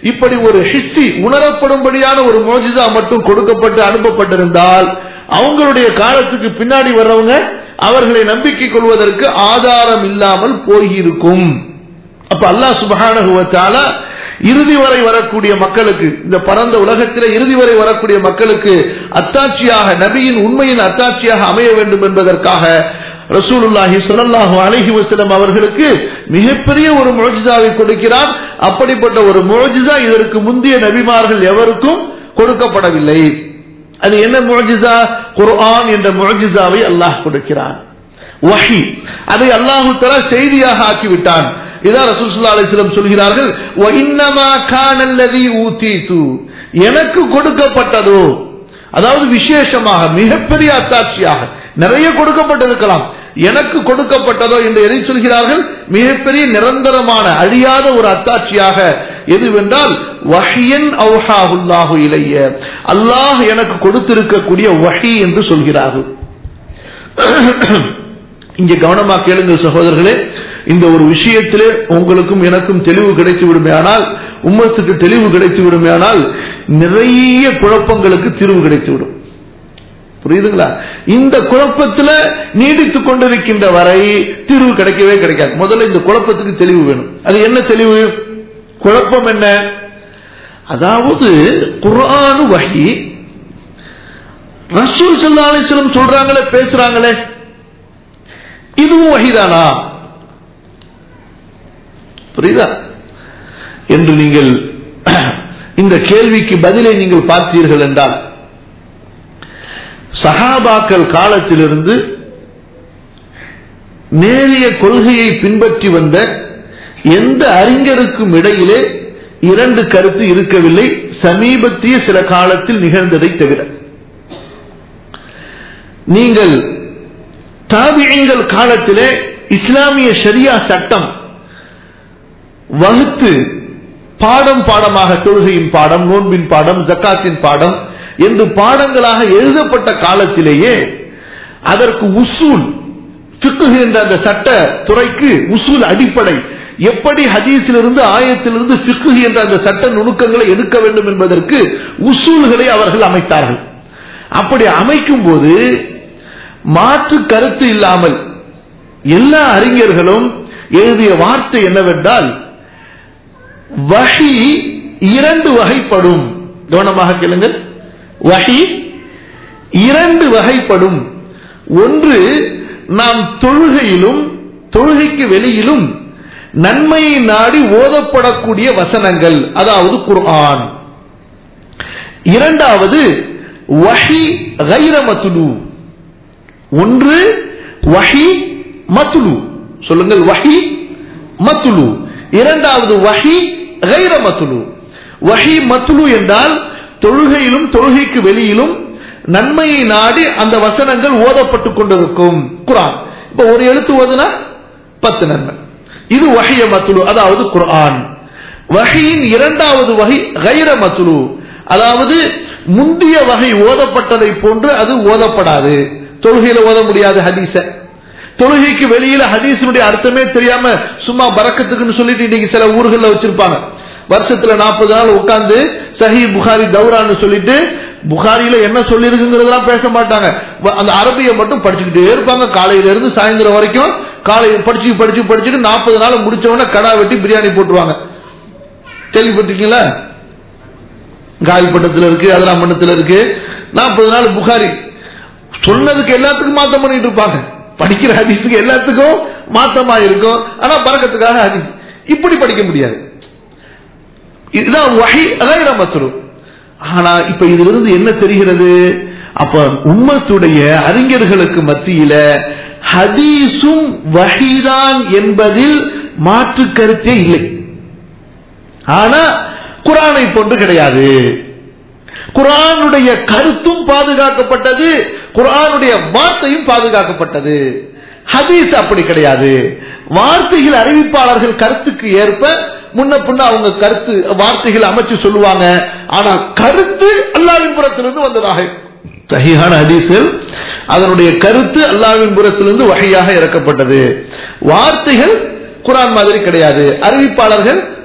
இப்படி ஒரு ஹிஸ்ஸி உணரப்படும்படியான ஒரு மோஜிதா மட்டும் கொடுக்கப்பட்டு அனுப்பப்பட்டிருந்தால் அவங்களுடைய காலத்துக்கு பின்னாடி வர்றவங்க அவர்களை நம்பிக்கை கொள்வதற்கு ஆதாரம் இல்லாமல் போயிருக்கும் அப்ப அல்லாஹ் சுபஹானஹு வ தஆலா இறுதி வரை வரக்கூடிய மக்களுக்கு இந்த பரந்த உலகத்திலே இறுதி வரை வரக்கூடிய மக்களுக்கு அத்தாட்சியாக நபியின் உண்மையின் அத்தாட்சியாக அமைய வேண்டும் என்பதற்காக ரசூலுல்லாஹி ஸல்லல்லாஹு அலைஹி வஸல்லம் அவர்களுக்கு மிகப்பெரிய ஒரு முஜிசாவை கொடுக்கிறார் அப்படிப்பட்ட ஒரு முஜிசா இதற்கு முந்தைய நபிமார்கள் எவருக்கும் கொடுக்கப்படவில்லை அது என்ன முஜிசா குர்ஆன் என்ற முஜிசாவை அல்லாஹ் கொடுக்கிறான் வஹி அதை அல்லாஹு தஆலா செய்தியாக ஆக்கிவிட்டான் இதான் ரசூல் ஸல்லல்லாஹு அலைஹி வஸல்லம் சொல்கிறார்கள் வ இன்னமா கான அல்லதி ஊதீது எனக்கு கொடுக்கப்பட்டதோ அதாவது விசேஷமாக மிகப்பெரிய அத்தாட்சியாக நிறைய கொடுக்கப்பட்டிருக்கலாம் எனக்கு கொடுக்கப்பட்டதோ என்று எதை சொல்கிறார்கள் மிகப்பெரிய நிரந்தரமான அழியாத ஒரு அத்தாட்சியாக எதுவென்றால் வஹியன் அவுஹாஹுல்லாஹு இலைய அல்லாஹ் எனக்கு கொடுத்திருக்கக்கூடிய வஹி என்று சொல்கிறார்கள் இங்கே கவனமா கேளுங்கள் சகோதரர்களே இந்த ஒரு விஷயத்திலே உங்களுக்கும் எனக்கும் தெளிவு கிடைத்து விடுமையானால் உம்மத்துக்கு தெளிவு கிடைத்து விடுமையானால் நிறைய குழப்பங்களுக்கு தீர்வு கிடைத்துவிடும் புரியுதுங்களா இந்த குழப்பத்துல நீடித்துக் கொண்டிருக்கின்ற வரை தீர்வு கிடைக்கவே கிடைக்காது முதல்ல இந்த குழப்பத்துக்கு தெளிவு வேணும் அது என்ன தெளிவு குழப்பம் என்ன அதாவது குரானு வகி ரசூல் சல்லா அலிஸ்லம் சொல்றாங்களே பேசுறாங்களே இதுவும் வகிதானா புரியுதா என்று நீங்கள் இந்த கேள்விக்கு பதிலை நீங்கள் பார்த்தீர்கள் என்றால் சஹாபாக்கள் காலத்திலிருந்து நேரிய கொள்கையை பின்பற்றி வந்த எந்த அறிஞருக்கும் இடையிலே இரண்டு கருத்து இருக்கவில்லை சமீபத்திய சில காலத்தில் நிகழ்ந்ததை தவிர நீங்கள் தாபியங்கள் காலத்திலே இஸ்லாமிய ஷரியா சட்டம் வகுத்து பாடம் பாடமாக தொழுகையின் பாடம் நோன்பின் பாடம் ஜக்காத்தின் பாடம் என்று பாடங்களாக எழுதப்பட்ட காலத்திலேயே அதற்கு உசூல் ஃபிக்ஹ் என்ற அந்த சட்ட துறைக்கு உசூல் அடிப்படை எப்படி ஹதீஸிலிருந்து ஆயத்திலிருந்து ஃபிக்ஹ் என்ற அந்த சட்ட நுணுக்கங்களை எடுக்க வேண்டும் என்பதற்கு உசூல்களை அவர்கள் அமைத்தார்கள் அப்படி அமைக்கும் போது மாற்று கருத்து இல்லாமல் எல்லா அறிஞர்களும் எழுதிய வார்த்தை என்னவென்றால் வகி இரண்டு வகைப்படும் கவனமாக கேளுங்கள் வகி இரண்டு வகைப்படும் ஒன்று நாம் தொழுகையிலும் தொழுகைக்கு வெளியிலும் நன்மையை நாடி ஓதப்படக்கூடிய வசனங்கள் அதாவது குர்ஆன் இரண்டாவது வஹி கைர மத்துலு ஒன்று வஹி மத்துலு சொல்லுங்கள் வஹி மத்துலு இரண்டாவது வஹி கைர மத்துலு வஹி மத்துலு என்றால் தொழுகையிலும் தொழுகைக்கு வெளியிலும் நன்மையை நாடி அந்த வசனங்கள் ஓதப்பட்டுக் கொண்டிருக்கும் குரான் இப்ப ஒரு எழுத்து ஓதுனா பத்து நன்மை இது வஹிய மத்துலு அதாவது குர்ஆன் வகையின் இரண்டாவது வகை கைர மத்துலு அதாவது முந்திய வகை ஓதப்பட்டதை போன்று அது ஓதப்படாது தொழுகையில ஓத முடியாது ஹதீஸ தொழுகைக்கு வெளியில ஹதீஸினுடைய அர்த்தமே தெரியாம சும்மா பறக்கத்துக்குன்னு சொல்லிட்டு இன்னைக்கு சில ஊர்கள்ல வச்சிருப்பாங்க வருஷத்துல நாற்பது நாள் உட்கார்ந்து சஹி புகாரி தௌரான்னு சொல்லிட்டு புகாரியில என்ன சொல்லிருக்குங்கிறதெல்லாம் பேச மாட்டாங்க அந்த அரபியை மட்டும் படிச்சுக்கிட்டே இருப்பாங்க காலையில இருந்து சாயந்தரம் வரைக்கும் காலை படிச்சு படிச்சு படிச்சுட்டு நாற்பது நாள் முடிச்ச உடனே கடா வெட்டி பிரியாணி போட்டுருவாங்க கேள்விப்பட்டிருக்கீங்களா காயல்பட்டத்தில் இருக்கு அதிராமண்டத்தில் இருக்கு நாற்பது நாள் புகாரி சொன்னதுக்கு எல்லாத்துக்கும் மாத்தம் பண்ணிட்டு இருப்பாங்க படிக்கிற ஹதீஸுக்கு எல்லாத்துக்கும் மாத்தமா இருக்கும் ஆனா பறக்கத்துக்காக ஹதீஸ் இப்படி படிக்க முடியாது இதுதான் வகை அதான் மத்துரு ஆனா இப்ப இதிலிருந்து என்ன தெரிகிறது அப்ப உம்மத்துடைய அறிஞர்களுக்கு மத்தியில ஹதீஸும் வகைதான் என்பதில் மாற்று கருத்தே இல்லை ஆனா குரானை போன்று கிடையாது குரானுடைய கருத்தும் பாதுகாக்கப்பட்டது குரானுடைய வார்த்தையும் பாதுகாக்கப்பட்டது ஹதீஸ் அப்படி கிடையாது வார்த்தைகள் அறிவிப்பாளர்கள் கருத்துக்கு ஏற்ப முன்ன பின்ன அவங்க கருத்து வார்த்தைகள் அமைச்சு சொல்லுவாங்க ஆனா கருத்து அல்லாவின் புறத்திலிருந்து வந்ததாக சஹிஹான ஹதீஸில் அதனுடைய கருத்து அல்லாவின் புறத்திலிருந்து வகையாக இறக்கப்பட்டது வார்த்தைகள் குரான் மாதிரி கிடையாது அறிவிப்பாளர்கள்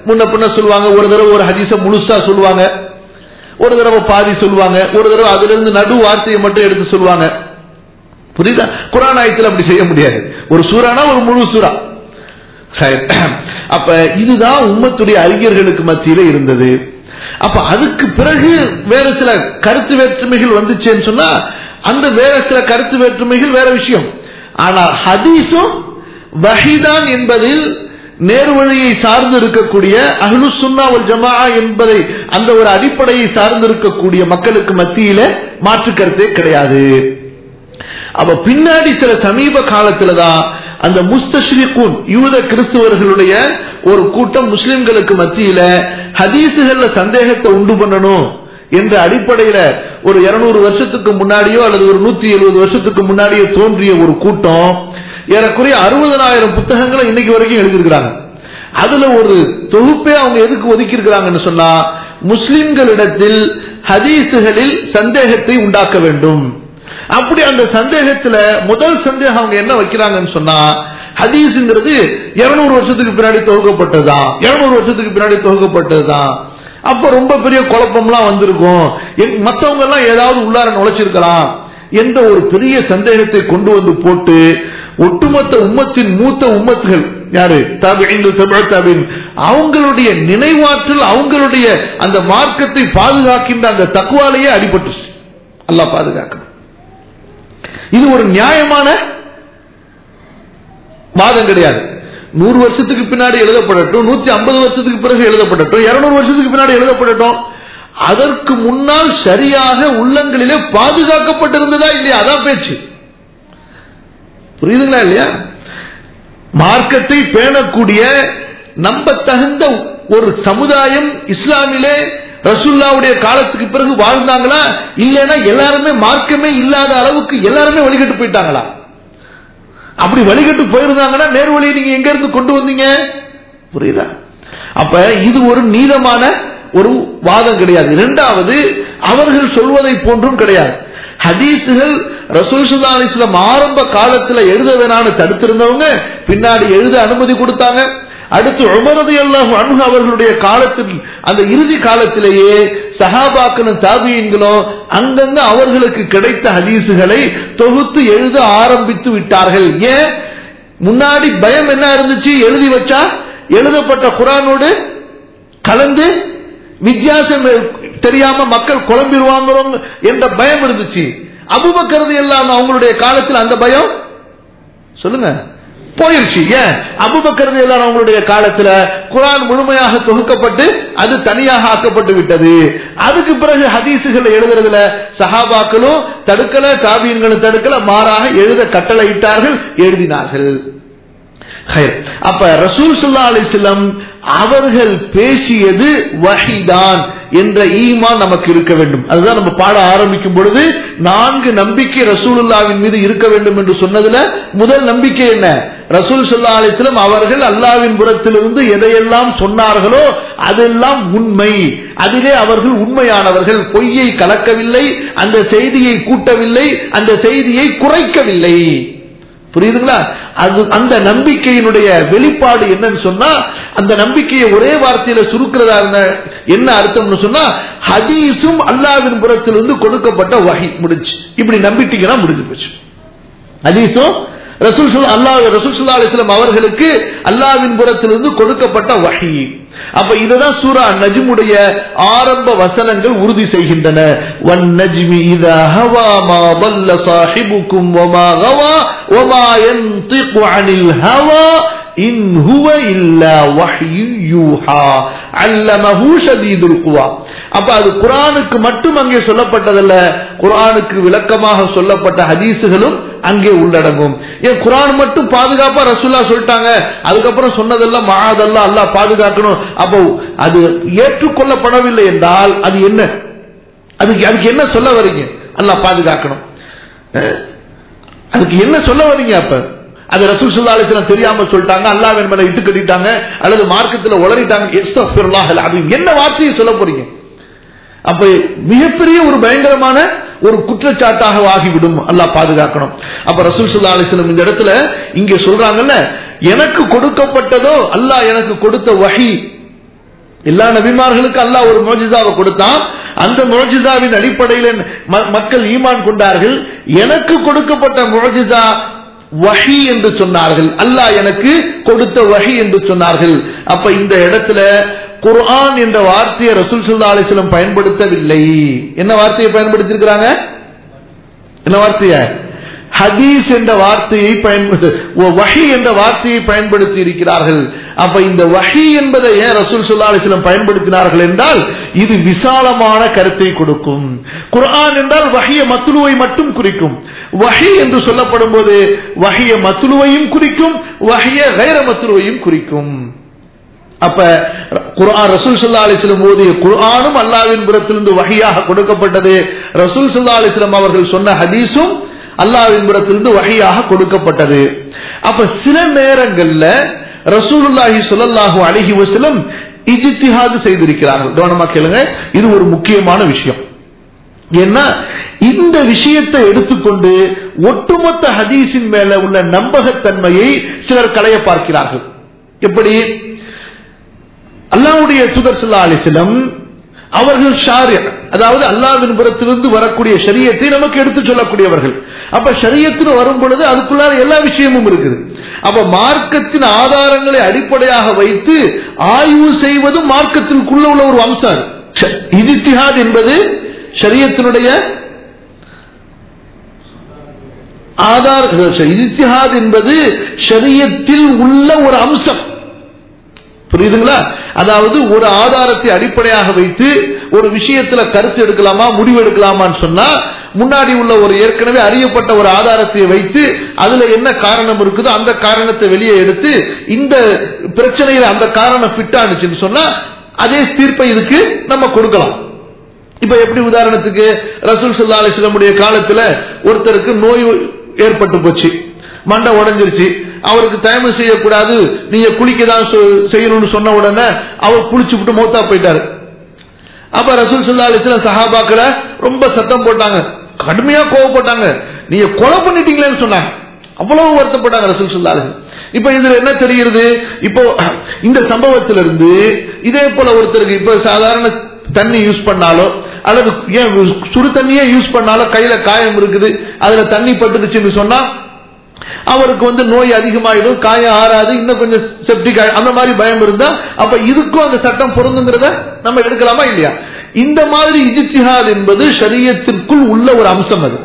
முன்ன பின்ன சொல்லுவாங்க ஒரு தடவை ஒரு ஹதீஸ முழுசா சொல்லுவாங்க ஒரு தடவை பாதி சொல்லுவாங்க ஒரு தடவை அதுல இருந்து நடு வார்த்தையை மட்டும் எடுத்து சொல்லுவாங்க புரியுதா குரான் ஆயத்தில் அப்படி செய்ய முடியாது ஒரு சூறானா ஒரு முழு சூறா சரி. அப்ப இதுதான் உம்மத்துடைய அறிஞர்களுக்கு மத்தியில இருந்தது அப்ப அதுக்கு பிறகு வேற சில கருத்து வேற்றுமைகள் வந்துச்சேன்னு சொன்னா அந்த வேற சில கருத்து வேற்றுமைகள் வேற விஷயம் ஆனா ஹதீஸும் வஹிதான் என்பதில் நேர்வழியை சார்ந்து இருக்கக்கூடிய அஹ்லு சுன்னா வல் ஜமா என்பதை அந்த ஒரு அடிப்படையை சார்ந்து இருக்கக்கூடிய மக்களுக்கு மத்தியில மாற்று கருத்தே கிடையாது அப்ப பின்னாடி சில சமீப காலத்துல தான் அந்த முஸ்தஷ்ரிகூன் யூத கிறிஸ்துவர்களுடைய ஒரு கூட்டம் முஸ்லிம்களுக்கு மத்தியில ஹதீசுகள்ல சந்தேகத்தை உண்டு பண்ணணும் என்ற அடிப்படையில ஒரு 200 வருஷத்துக்கு முன்னாடியோ அல்லது ஒரு 170 வருஷத்துக்கு முன்னாடியோ தோன்றிய ஒரு கூட்டம் ஏறக்குறைய அறுபதனாயிரம் புத்தகங்களை இன்னைக்கு வரைக்கும் எழுதியிருக்கிறாங்க அதுல ஒரு தொகுப்பே அவங்க எதுக்கு ஒதுக்கி இருக்கிறாங்கன்னு சொன்னா முஸ்லிம்களிடத்தில் ஹதீசுகளில் சந்தேகத்தை உண்டாக்க வேண்டும் அப்படி அந்த சந்தேகத்துல முதல் சந்தேகம் அவங்க என்ன வைக்கிறாங்கன்னு சொன்னா ஹதீஸ்ங்கிறது 200 வருஷத்துக்கு பின்னாடி தொகுக்கப்பட்டதுதான் 200 வருஷத்துக்கு பின்னாடி தொகுக்கப்பட்டதுதான் அப்ப ரொம்ப பெரிய குழப்பம்லாம் வந்திருக்கும் எங்க- மத்தவங்க எல்லாம் ஏதாவது உள்ளார நுழைச்சிருக்கலாம் என்ற ஒரு பெரிய சந்தேகத்தை கொண்டு வந்து போட்டு ஒட்டுமொத்த உம்மத்தின் மூத்த உம்மத்துகள் யாரு தாபிகள் தமிழ் தாபின் அவங்களுடைய நினைவாற்றல் அவங்களுடைய அந்த மார்க்கத்தை பாதுகாக்கின்ற அந்த தக்குவாலேயே அடிபட்டுச்சு அல்லாஹ் பாதுகாக்கணும் இது ஒரு நியாயமான வாதம் கிடையாது நூறு வருஷத்துக்கு பின்னாடி எழுதப்படட்டும் நூத்தி ஐம்பது வருஷத்துக்கு பிறகு எழுதப்படட்டும் இருநூறு வருஷத்துக்கு பின்னாடி எழுதப்படட்டும் அதற்கு முன்னால் சரியாக உள்ளங்களிலே பாதுகாக்கப்பட்டிருந்ததா இல்லையா அதான் பேச்சு புரியுதுங்களா இல்லையா மார்க்கத்தை பேணக்கூடிய நம்பத்தகுந்த ஒரு சமுதாயம் இஸ்லாமிலே ரசூல்லாவுடைய காலத்துக்கு பிறகு வாழ்ந்தாங்களா இல்லைன்னா எல்லாருமே மார்க்கமே இல்லாத அளவுக்கு எல்லாருமே வழிகட்டு போயிட்டாங்களா அப்படி வழிகட்டு போயிருந்தாங்கன்னா நேர்வழியை நீங்க எங்க இருந்து கொண்டு வந்தீங்க புரியுதா அப்ப இது ஒரு நீளமான ஒரு வாதம் கிடையாது இரண்டாவது அவர்கள் சொல்வதை போன்றும் கிடையாது ஹதீஸுகள் ரசூல் சுல்லா அலிஸ்லாம் ஆரம்ப காலத்துல எழுத வேணான்னு தடுத்திருந்தவங்க பின்னாடி எழுத அனுமதி கொடுத்தாங்க அடுத்து உமரது அல்லாஹ் அன்ஹு அவர்களுடைய காலத்தில் அந்த இறுதி காலத்திலேயே சஹாபாக்களும் தாபியன்களும் அங்கங்க அவர்களுக்கு கிடைத்த ஹதீசுகளை தொகுத்து எழுத ஆரம்பித்து விட்டார்கள் ஏன் முன்னாடி பயம் என்ன இருந்துச்சு எழுதி வச்சா எழுதப்பட்ட குரானோடு கலந்து வித்தியாசம் தெரியாம மக்கள் குழம்பிடுவாங்க என்ற பயம் இருந்துச்சு அபுபக்கரது எல்லாம் அவங்களுடைய காலத்தில் அந்த பயம் சொல்லுங்க போயிருச்சு ஏன் அபுபக்கரது எல்லாம் அவங்களுடைய காலத்துல குரான் முழுமையாக தொகுக்கப்பட்டு அது தனியாக ஆக்கப்பட்டு விட்டது அதுக்கு பிறகு ஹதீசுகளை எழுதுறதுல சஹாபாக்களும் தடுக்கல தாபியன்களும் தடுக்கல மாறாக எழுத கட்டளையிட்டார்கள் எழுதினார்கள் ஹைர். அப்ப ரசூல் சுல்லா அலிஸ்லம் அவர்கள் பேசியது வஹிதான் என்ற ஈமான் நமக்கு இருக்க வேண்டும் அதுதான் நம்ம பாட ஆரம்பிக்கும் பொழுது நான்கு நம்பிக்கை ரசூலுல்லாவின் மீது இருக்க வேண்டும் என்று சொன்னதுல முதல் நம்பிக்கை என்ன ரசூல் சுல்லா அலிஸ்லம் அவர்கள் அல்லாவின் புறத்திலிருந்து எதையெல்லாம் சொன்னார்களோ அதெல்லாம் உண்மை அதிலே அவர்கள் உண்மையானவர்கள் பொய்யை கலக்கவில்லை அந்த செய்தியை கூட்டவில்லை அந்த செய்தியை குறைக்கவில்லை புரியுதுங்களா அது அந்த நம்பிக்கையினுடைய வெளிப்பாடு என்னன்னு சொன்னா அந்த நம்பிக்கையை ஒரே வார்த்தையில சுருக்கிறதா இருந்த என்ன அர்த்தம்னு சொன்னா ஹதீஸும் அல்லாவின் புறத்திலிருந்து கொடுக்கப்பட்ட வகை முடிஞ்சு இப்படி நம்பிட்டீங்கன்னா முடிஞ்சு போச்சு ஹதீஸும் ரசூல் சுல்லா அல்லாஹ் ரசூல் சுல்லா அலிஸ்லாம் அவர்களுக்கு அல்லாவின் புறத்திலிருந்து கொடுக்கப்பட்ட வகை அப்ப இதுதான் சூரா நஜ்முடைய ஆரம்ப வசனங்கள் உறுதி செய்கின்றன வன் நஜ்மி இதா ஹவா மா ضل صاحبكم وما غوى وما ينطق عن الهوى إن هو إلا وحي يوحى علمه شديد القوى அப்ப அது குரானுக்கு மட்டும் அங்கே சொல்லப்பட்டதல்ல குரானுக்கு விளக்கமாக சொல்லப்பட்ட ஹதீசுகளும் அங்கே உள்ளடங்கும் ஏன் குரான் மட்டும் பாதுகாப்பா ரசூல்லா சொல்லிட்டாங்க அதுக்கப்புறம் சொன்னதெல்லாம் மகாதெல்லாம் அல்லாஹ் பாதுகாக்கணும் அப்போ அது ஏற்றுக்கொள்ளப்படவில்லை என்றால் அது என்ன அதுக்கு அதுக்கு என்ன சொல்ல வரீங்க அல்லாஹ் பாதுகாக்கணும் அஹ், அதுக்கு என்ன சொல்ல வரீங்க அப்ப அது ரசூல் சுல்லா அலிஸ்லாம் தெரியாம சொல்லிட்டாங்க அல்லாஹ் மேல இட்டு கட்டிட்டாங்க அல்லது மார்க்கத்துல உளறிட்டாங்க இஸ்தக்ஃபிருல்லாஹ் அல் அஸீம். என்ன வார்த்தையை சொல்ல போறீங்க அப்ப மிகப்பெரிய ஒரு பயங்கரமான ஒரு குற்றச்சாட்டாக ஆகிவிடும் அல்லாஹ் பாதுகாக்கணும் அப்ப ரசூல் சுல்லா அலிஸ்லம் இந்த இடத்துல இங்க சொல்றாங்கல்ல எனக்கு கொடுக்கப்பட்டதோ அல்லாஹ் எனக்கு கொடுத்த வஹி எல்லா நபிமார்களுக்கும் அல்லாஹ் ஒரு மோஜிதாவை கொடுத்தான் அந்த மோஜிதாவின் அடிப்படையில் ம- மக்கள் ஈமான் கொண்டார்கள் எனக்கு கொடுக்கப்பட்ட மோஜிதா வஹி என்று சொன்னார்கள் அல்லாஹ் எனக்கு கொடுத்த வஹி என்று சொன்னார்கள் அப்ப இந்த இடத்துல குர்ஆன் என்ற வார்த்தையை ரசூல் ஸல்லல்லாஹு அலைஹி வஸல்லம் பயன்படுத்தவில்லை என்ன வார்த்தையை பயன்படுத்தியிருக்கிறாங்க என்ன வார்த்தைய ஹதீஸ் என்ற வார்த்தையை பயன்படுத்த வஹி என்ற வார்த்தையை பயன்படுத்தி இருக்கிறார்கள் அப்ப இந்த வஹி என்பதை ஏன் ரசூல் ஸல்லல்லாஹு அலைஹி வஸல்லம் பயன்படுத்தினார்கள் என்றால் இது விசாலமான கருத்தை கொடுக்கும் குர்ஆன் என்றால் வஹிய மத்லுவை மட்டும் குறிக்கும் வஹி என்று சொல்லப்படும் போது வஹிய மத்லுவையும் குறிக்கும் வஹிய கைர மத்லுவையும் குறிக்கும் அப்ப குர்ஆன் ரசூல் ஸல்லல்லாஹு அலைஹி வஸல்லம் ஓதிய குர்ஆனும் அல்லாஹ்வின் புறத்திலிருந்து வஹியாக கொடுக்கப்பட்டது ரசூல் ஸல்லல்லாஹு அலைஹி வஸல்லம் அவர்கள் சொன்ன ஹதீஸும் அல்லாஹ்வின் புறத்திலிருந்து வஹியாக கொடுக்கப்பட்டது அப்ப சில நேரங்கள்ல ரசூலுல்லாஹி ஸல்லல்லாஹு அலைஹி வஸல்லம் இஜ்திஹாத் செய்திருக்கிறார்கள் கவனமா கேளுங்க இது ஒரு முக்கியமான விஷயம் ஏன்னா இந்த விஷயத்தை எடுத்துக்கொண்டு ஒட்டுமொத்த ஹதீஸின் மேல உள்ள நம்பகத்தன்மையை சிலர் களைய பார்க்கிறார்கள் எப்படி அல்லாஹ்வுடைய தூதர் ஸல்லல்லாஹு அலைஹி வஸல்லம் அவர்கள் ஷாரி அதாவது அல்லாஹ்வின் புறத்திலிருந்து வரக்கூடிய ஷரியத்தை நமக்கு எடுத்து சொல்லக்கூடியவர்கள் அப்ப ஷரியத்தில் வரும் பொழுது அதுக்குள்ளார எல்லா விஷயமும் இருக்குது அப்ப மார்க்கத்தின் ஆதாரங்களை அடிப்படையாக வைத்து ஆய்வு செய்வதும் மார்க்கத்திற்குள்ள உள்ள ஒரு அம்சம் இது இத்திஹாத் என்பது ஷரியத்தினுடைய ஆதார் இத்திஹாத் என்பது ஷரியத்தில் உள்ள ஒரு அம்சம் புரியுதுங்களா அதாவது ஒரு ஆதாரத்தை அடிப்படையாக வைத்து ஒரு விஷயத்துல கருத்து எடுக்கலாமா முடிவு எடுக்கலாமான்னு சொன்னா முன்னாடி உள்ள ஒரு ஏற்கனவே அறியப்பட்ட ஒரு ஆதாரத்தை வைத்து அதுல என்ன காரணம் இருக்குதோ அந்த காரணத்தை வெளியே எடுத்து இந்த பிரச்சனையில அந்த காரணம் ஃபிட் ஆனிச்சுன்னு சொன்னா அதே தீர்ப்பை இதுக்கு நம்ம கொடுக்கலாம் இப்ப எப்படி உதாரணத்துக்கு ரசூல் சல்லா அலிஸ்லமுடைய காலத்துல ஒருத்தருக்கு நோய் ஏற்பட்டு போச்சு மண்டை உடைஞ்சிருச்சு அவருக்கு தயவு செய்யக்கூடாது நீங்க குளிக்க தான் செய்யணும்னு சொன்ன உடனே அவர் குளிச்சு விட்டு மௌத்தா போயிட்டாரு அப்ப ரசூல் சல்லா அலிஸ்லாம் சஹாபாக்களை ரொம்ப சத்தம் போட்டாங்க கடுமையா கோவப்பட்டாங்க நீங்க கொலை பண்ணிட்டீங்களேன்னு சொன்னாங்க அவ்வளவு வருத்தப்பட்டாங்க ரசூல் சல்லா அலிஸ்லாம் இப்ப இதுல என்ன தெரிகிறது இப்போ இந்த சம்பவத்திலிருந்து இதே போல ஒருத்தருக்கு இப்ப சாதாரண தண்ணி யூஸ் பண்ணாலோ அல்லது ஏன் சுடு தண்ணியே யூஸ் பண்ணாலோ கையில காயம் இருக்குது அதுல தண்ணி பட்டுடுச்சுன்னு சொன்னா அவருக்கு வந்து நோய் அதிகமாயிடும் காயம் ஆறாது இன்னும் கொஞ்சம் செப்டிக் அந்த மாதிரி பயம் இருந்தா அப்ப இதுக்கும் அந்த சட்டம் பொருந்துங்கிறத நம்ம எடுக்கலாமா இல்லையா இந்த மாதிரி இஜித்திஹாத் என்பது சரியத்திற்குள் உள்ள ஒரு அம்சம் அது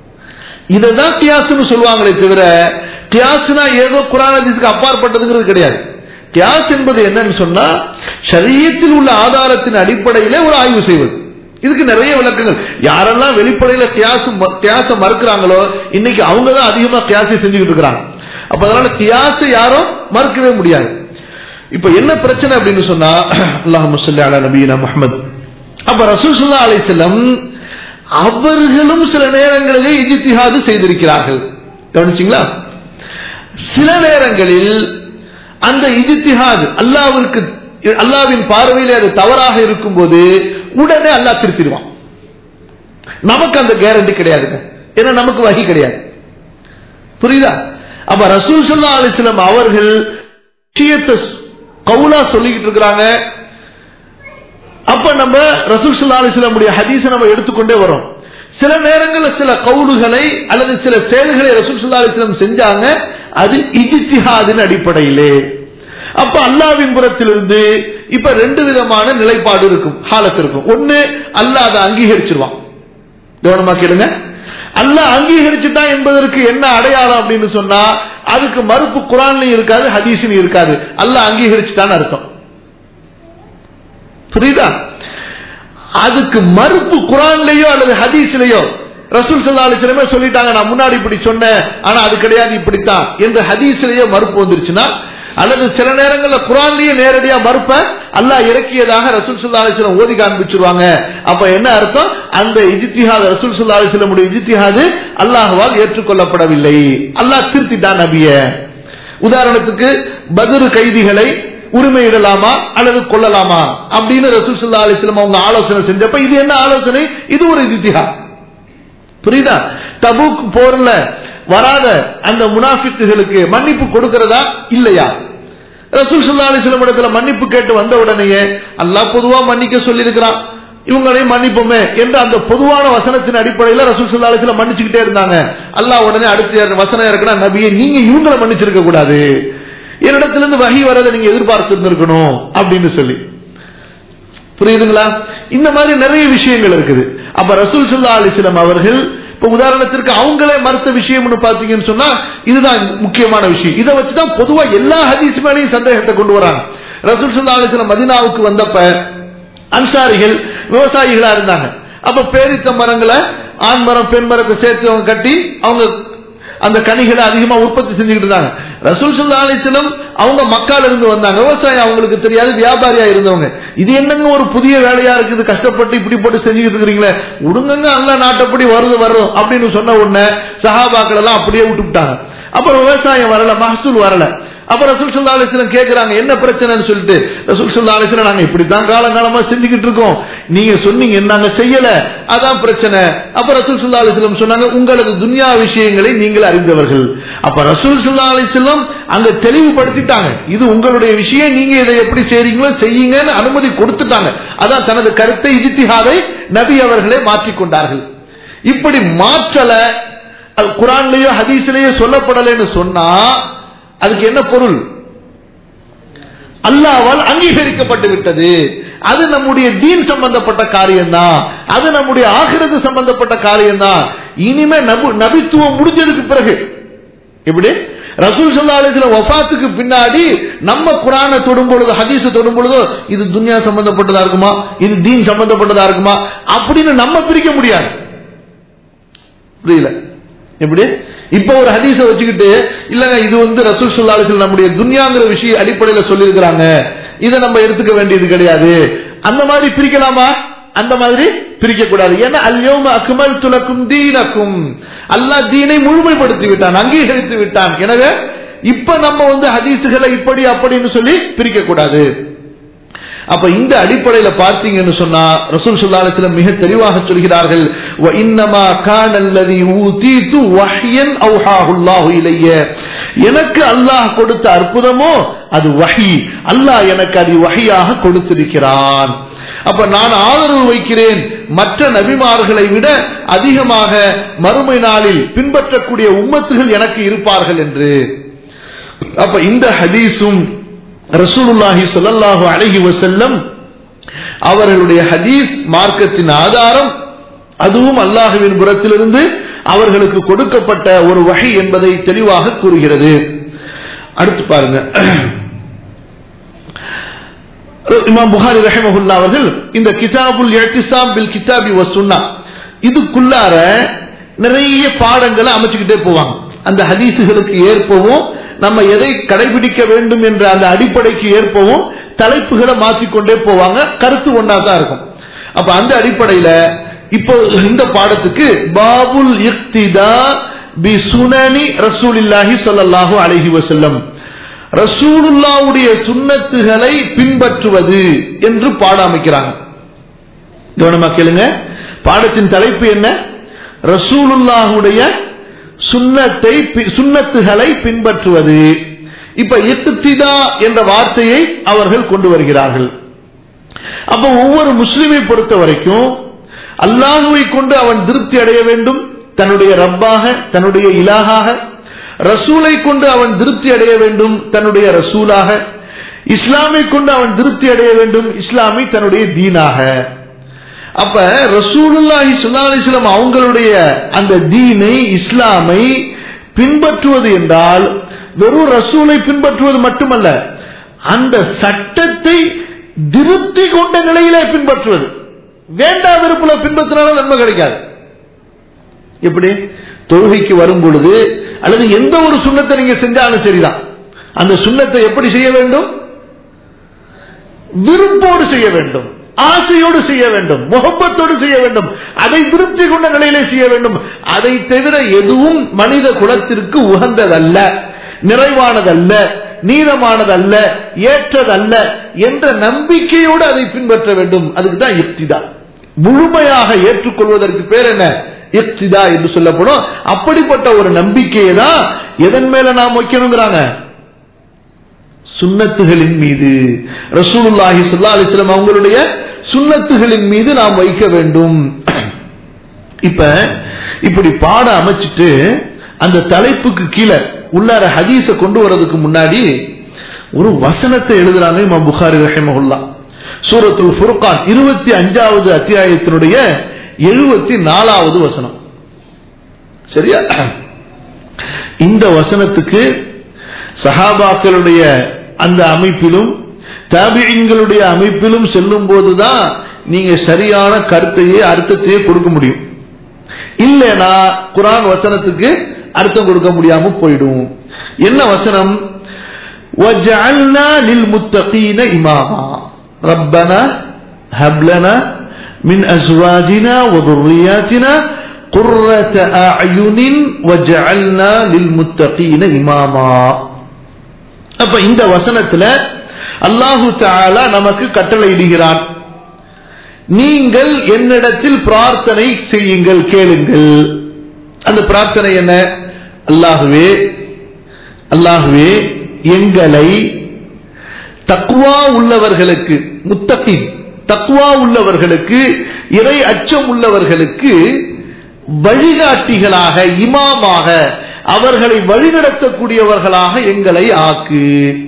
இததான் கியாஸ்னு சொல்லுவாங்களே தவிர கியாஸ்னா ஏதோ குரானதிசுக்கு அப்பாற்பட்டதுங்கிறது கிடையாது கியாஸ் என்பது என்னன்னு சொன்னா சரியத்தில் உள்ள ஆதாரத்தின் அடிப்படையில ஒரு ஆய்வு செய்வது இதுக்கு நிறைய விளக்கங்கள் யாரெல்லாம் வெளிப்படையில கியாசு கியாச மறுக்கிறாங்களோ இன்னைக்கு அவங்க தான் அதிகமா கியாசை செஞ்சுக்கிட்டு இருக்கிறாங்க அப்ப அதனால கியாசை யாரும் மறுக்கவே முடியாது இப்ப என்ன பிரச்சனை அப்படின்னு சொன்னா அல்லாஹ் முசல்லி அலா நபீனா முஹம்மது அப்ப ரசூசுல்லா அலை செல்லம் அவர்களும் சில நேரங்களிலே இஜித்திஹாது செய்திருக்கிறார்கள் கவனிச்சிங்களா சில நேரங்களில் அந்த இஜித்திஹாத் அல்லாவிற்கு அல்லாவின் பார்வையிலே அது தவறாக இருக்கும் போது உடனே அல்லாஹ் திருத்திடுவான் நமக்கு அந்த கேரண்டி கிடையாதுங்க ஏன்னா நமக்கு வகி கிடையாது புரியுதா அப்ப ரசூல் சல்லா அலிஸ்லாம் அவர்கள் விஷயத்தை கவுலா சொல்லிக்கிட்டு இருக்கிறாங்க அப்ப நம்ம ரசூல் சல்லா அலிஸ்லாமுடைய ஹதீஸை நம்ம எடுத்துக்கொண்டே வரோம் சில நேரங்களில் சில கவுலுகளை அல்லது சில செயல்களை ரசூல் சல்லா அலிஸ்லாம் செஞ்சாங்க அது இஜித்திஹாதின் அடிப்படையிலே அப்ப அல்லாவின் புறத்திலிருந்து இப்ப ரெண்டு விதமான நிலைப்பாடு இருக்கும் ஹாலத்து இருக்கும் ஒண்ணு அல்லாஹ் அதை அங்கீகரிச்சிருவான் கவனமா கேளுங்க அல்லாஹ் அங்கீகரிச்சுட்டான் என்பதற்கு என்ன அடையாளம் அப்படின்னு சொன்னா அதுக்கு மறுப்பு குரான்லயும் இருக்காது ஹதீஸ்லயும் இருக்காது அல்லாஹ் அங்கீகரிச்சுட்டான்னு அர்த்தம் புரியுதா அதுக்கு மறுப்பு குரான்லயோ அல்லது ஹதீஸ்லயோ ரசூல் சல்லா அலிஸ்லமே சொல்லிட்டாங்க நான் முன்னாடி இப்படி சொன்னேன் ஆனா அது கிடையாது இப்படித்தான் என்று ஹதீஸ்லயோ மறுப்பு வந்துருச்சுன்னா அல்லது சில நேரங்களில் குரான்லயே நேரடியா மறுப்ப அல்லாஹ் இறக்கியதாக ரசூல் சுல்லா அலிஸ்லம் ஓதி காண்பிச்சிருவாங்க அப்ப என்ன அர்த்தம் அந்த இஜித்திஹாத் ரசூல் சுல்லா அலிஸ்லமுடைய இஜித்திஹாது அல்லாஹுவால் ஏற்றுக்கொள்ளப்படவில்லை அல்லாஹ் திருத்திட்டான் நபிய உதாரணத்துக்கு பதிரு கைதிகளை உரிமையிடலாமா அல்லது கொள்ளலாமா அப்படின்னு ரசூல் சுல்லா அலிஸ்லம் அவங்க ஆலோசனை செஞ்சப்ப இது என்ன ஆலோசனை இது ஒரு இஜித்திஹாத் புரியுதா தபுக் போர்ல வராத அந்த முனாஃபிக்குகளுக்கு மன்னிப்பு கொடுக்கிறதா இல்லையா ரசூல் சல்லா அலிஸ்லம் இடத்துல மன்னிப்பு கேட்டு வந்த உடனேயே அல்லாஹ் பொதுவா மன்னிக்க சொல்லியிருக்கிறான் இவங்களையும் மன்னிப்போமே என்று அந்த பொதுவான வசனத்தின் அடிப்படையில் ரசூல் சல்லா அலிஸ்லம் மன்னிச்சுக்கிட்டே இருந்தாங்க அல்லாஹ் உடனே அடுத்த வசனம் இருக்கிற நபியை நீங்க இவங்களை மன்னிச்சிருக்க கூடாது என்னிடத்திலிருந்து வகி வரதை நீங்க எதிர்பார்த்து இருந்திருக்கணும் அப்படின்னு சொல்லி புரியுதுங்களா இந்த மாதிரி நிறைய விஷயங்கள் இருக்குது அப்ப ரசூல் சல்லா அலிஸ்லாம் அவர்கள் இப்ப உதாரணத்திற்கு அவங்களே மறுத்த விஷயம்னு பாத்தீங்கன்னு சொன்னா இதுதான் முக்கியமான விஷயம் இதை வச்சுதான் பொதுவா எல்லா ஹதீஸ் மேலையும் சந்தேகத்தை கொண்டு வராங்க ரசூல் சல்லா அலிஸ்லாம் மதினாவுக்கு வந்தப்ப அன்சாரிகள் விவசாயிகளா இருந்தாங்க அப்ப பேரித்த மரங்களை ஆண் மரம் பெண் மரத்தை சேர்த்து அவங்க கட்டி அவங்க அந்த கனிகளை அதிகமா உற்பத்தி செஞ்சுக்கிட்டு இருந்தாங்க ரசூல் சுல்லா அலிஸ்லம் அவங்க மக்கால இருந்து வந்தாங்க விவசாயம் அவங்களுக்கு தெரியாது வியாபாரியா இருந்தவங்க இது என்னங்க ஒரு புதிய வேலையா இருக்குது கஷ்டப்பட்டு இப்படி போட்டு செஞ்சுக்கிட்டு இருக்கிறீங்களே விடுங்கங்க அல்ல நாட்டப்படி வருது வரும் அப்படின்னு சொன்ன உடனே சஹாபாக்கள் எல்லாம் அப்படியே விட்டுவிட்டாங்க அப்புறம் விவசாயம் வரல மகசூல் வரல அப்ப ரசூல் சல்லா அலிஸ்லம் கேட்கிறாங்க என்ன பிரச்சனைன்னு சொல்லிட்டு ரசூல் சல்லா அலிஸ்லம் நாங்க இப்படித்தான் காலங்காலமா செஞ்சுக்கிட்டு இருக்கோம் நீங்க சொன்னீங்க நாங்க செய்யல அதான் பிரச்சனை அப்ப ரசூல் சல்லா அலிஸ்லம் சொன்னாங்க உங்களது துன்யா விஷயங்களை நீங்கள் அறிந்தவர்கள் அப்ப ரசூல் சல்லா அலிஸ்லம் அங்க தெளிவுபடுத்திட்டாங்க இது உங்களுடைய விஷயம் நீங்க இதை எப்படி செய்றீங்களோ செய்யுங்கன்னு அனுமதி கொடுத்துட்டாங்க அதான் தனது கருத்தை இஜித்திஹாதை நபி அவர்களே மாற்றிக்கொண்டார்கள் இப்படி மாற்றல அது குரான்லயோ ஹதீஸ்லயோ சொல்லப்படலைன்னு சொன்னா அதுக்கு என்ன பொருள் அல்லாவால் அங்கீகரிக்கப்பட்டு விட்டது அது நம்முடைய தீன் சம்பந்தப்பட்ட காரியம்தான் அது நம்முடைய ஆகிறது சம்பந்தப்பட்ட காரியம்தான் இனிமே நபு நபித்துவம் முடிஞ்சதுக்கு பிறகு எப்படி ரசூல் சல்லாஹில வஃபாத்துக்கு பின்னாடி நம்ம குரானை தொடும் பொழுது ஹதீஸ தொடும் பொழுதோ இது துன்யா சம்பந்தப்பட்டதா இருக்குமா இது தீன் சம்பந்தப்பட்டதா இருக்குமா அப்படின்னு நம்ம பிரிக்க முடியாது புரியல எப்படி இப்ப ஒரு ஹதீஸ வச்சுக்கிட்டு இல்லங்க இது வந்து ரசூல் சுல்லாலிசல் நம்முடைய துன்யாங்கிற விஷய அடிப்படையில சொல்லியிருக்கிறாங்க இதை நம்ம எடுத்துக்க வேண்டியது கிடையாது அந்த மாதிரி பிரிக்கலாமா அந்த மாதிரி பிரிக்க கூடாது ஏன்னா அல்யோம அக்மல் துலக்கும் தீனக்கும் அல்லாஹ் தீனை முழுமைப்படுத்தி விட்டான் அங்கீகரித்து விட்டான் எனவே இப்ப நம்ம வந்து ஹதீஸுகளை இப்படி அப்படின்னு சொல்லி பிரிக்க கூடாது அப்ப இந்த அடிப்படையில பார்த்தீங்கன்னு சொன்னா ரசூல் சுல்லாலத்திலம் மிக தெளிவாக சொல்கிறார்கள் இன்னமா காணல்லதி ஊதீத்து வஹ்யன் அவுஹாஹுல்லாஹு இலைய எனக்கு அல்லாஹ் கொடுத்த அற்புதமோ அது வஹி அல்லாஹ் எனக்கு அது வஹியாக கொடுத்திருக்கிறான் அப்ப நான் ஆதரவு வைக்கிறேன் மற்ற நபிமார்களை விட அதிகமாக மறுமை நாளில் பின்பற்றக்கூடிய உம்மத்துகள் எனக்கு இருப்பார்கள் என்று அப்ப இந்த ஹதீஸும் ரசூலுல்லாஹி சொல்லல்லாஹு அழகி வசல்லம் அவர்களுடைய ஹதீஸ் மார்க்கத்தின் ஆதாரம் அதுவும் அல்லாஹுவின் புறத்திலிருந்து அவர்களுக்கு கொடுக்கப்பட்ட ஒரு வகை என்பதை தெளிவாக கூறுகிறது அடுத்து பாருங்க இமாம் புகாரி ரஹமஹுல்லா அவர்கள் இந்த கிதாபுல் எட்டிசாம் பில் கிதாபி வசுன்னா இதுக்குள்ளார நிறைய பாடங்களை அமைச்சுக்கிட்டே போவாங்க அந்த ஹதீசுகளுக்கு ஏற்பவும் நம்ம எதை கடைபிடிக்க வேண்டும் என்ற அந்த அடிப்படைக்கு ஏற்பவும் தலைப்புகளை மாற்றிக்கொண்டே போவாங்க கருத்து ஒன்றா தான் இருக்கும் அப்ப அந்த அடிப்படையில இப்போ இந்த பாடத்துக்கு பாபுல் இக்திதா பி சுனனி ரசூலில்லாஹி சொல்லல்லாஹு அலஹி வசல்லம் ரசூலுல்லாவுடைய சுண்ணத்துகளை பின்பற்றுவது என்று பாட அமைக்கிறாங்க கவனமா கேளுங்க பாடத்தின் தலைப்பு என்ன ரசூலுல்லாஹுடைய சுண்ணத்தை சுண்ணத்துகளை பின்பற்றுவது இப்ப இத்துத்திதா என்ற வார்த்தையை அவர்கள் கொண்டு வருகிறார்கள் அப்ப ஒவ்வொரு முஸ்லிமை பொறுத்த வரைக்கும் அல்லாஹுவை கொண்டு அவன் திருப்தி அடைய வேண்டும் தன்னுடைய ரப்பாக தன்னுடைய இலாகாக ரசூலை கொண்டு அவன் திருப்தி அடைய வேண்டும் தன்னுடைய ரசூலாக இஸ்லாமை கொண்டு அவன் திருப்தி அடைய வேண்டும் இஸ்லாமை தன்னுடைய தீனாக அப்ப ரசூலுல்லாஹி சுல்லாஸ்லாம் அவங்களுடைய அந்த தீனை இஸ்லாமை பின்பற்றுவது என்றால் வெறும் ரசூலை பின்பற்றுவது மட்டுமல்ல அந்த சட்டத்தை திருப்தி கொண்ட நிலையிலே பின்பற்றுவது வேண்டா விருப்புல பின்பற்றினாலும் நன்மை கிடைக்காது எப்படி தொழுகைக்கு வரும் பொழுது அல்லது எந்த ஒரு சுண்ணத்தை நீங்க செஞ்சாலும் சரிதான் அந்த சுண்ணத்தை எப்படி செய்ய வேண்டும் விருப்போடு செய்ய வேண்டும் ஆசையோடு செய்ய வேண்டும் முகப்பத்தோடு செய்ய வேண்டும் அதை திருப்தி கொண்ட நிலையிலே செய்ய வேண்டும் அதை தவிர எதுவும் மனித குலத்திற்கு உகந்ததல்ல நிறைவானதல்ல நீதமானதல்ல ஏற்றதல்ல என்ற நம்பிக்கையோடு அதை பின்பற்ற வேண்டும் அதுக்கு தான் யுக்திதா முழுமையாக ஏற்றுக்கொள்வதற்கு பேர் என்ன இக்திதா என்று சொல்லப்படும் அப்படிப்பட்ட ஒரு நம்பிக்கையை தான் எதன் மேல நாம் வைக்கணுங்கிறாங்க சுன்னத்துகளின் மீது ரசூலுல்லாஹி ஸல்லல்லாஹு அலைஹி வஸல்லம் அவங்களுடைய சுன்னத்துகளின் மீது நாம் வைக்க வேண்டும் இப்ப இப்படி பாட அமைச்சிட்டு அந்த தலைப்புக்கு கீழே உள்ளார ஹதீஸ கொண்டு வர்றதுக்கு முன்னாடி ஒரு வசனத்தை எழுதுறாங்க இமாம் புகாரி ரஹிமஹுல்லா சூரத்துல் ஃபுர்கான் இருபத்தி அஞ்சாவது அத்தியாயத்தினுடைய எழுபத்தி நாலாவது வசனம் சரியா இந்த வசனத்துக்கு சஹாபாக்களுடைய அந்த அமைப்பிலும் தாபியங்களுடைய அமைப்பிலும் செல்லும் போதுதான் நீங்க சரியான கருத்தையே அர்த்தத்தையே கொடுக்க முடியும் இல்லைனா குரான் வசனத்துக்கு அர்த்தம் கொடுக்க முடியாம போயிடும் என்ன வசனம் وَجَعَلْنَا لِلْمُتَّقِينَ إِمَامًا رَبَّنَا هَبْ لَنَا مِنْ أَزْوَاجِنَا وَذُرِّيَّاتِنَا قُرَّةَ أَعْيُنٍ وَجَعَلْنَا لِلْمُتَّقِينَ إِمَامًا அப்ப இந்த வசனத்துல அல்லாஹு தாலா நமக்கு கட்டளை இடுகிறான் நீங்கள் என்னிடத்தில் பிரார்த்தனை செய்யுங்கள் கேளுங்கள் அந்த பிரார்த்தனை என்ன அல்லாஹுவே அல்லாஹுவே எங்களை தக்குவா உள்ளவர்களுக்கு முத்தகி தக்குவா உள்ளவர்களுக்கு இறை அச்சம் உள்ளவர்களுக்கு வழிகாட்டிகளாக இமாமாக அவர்களை வழிநடத்தக்கூடியவர்களாக எங்களை ஆக்கு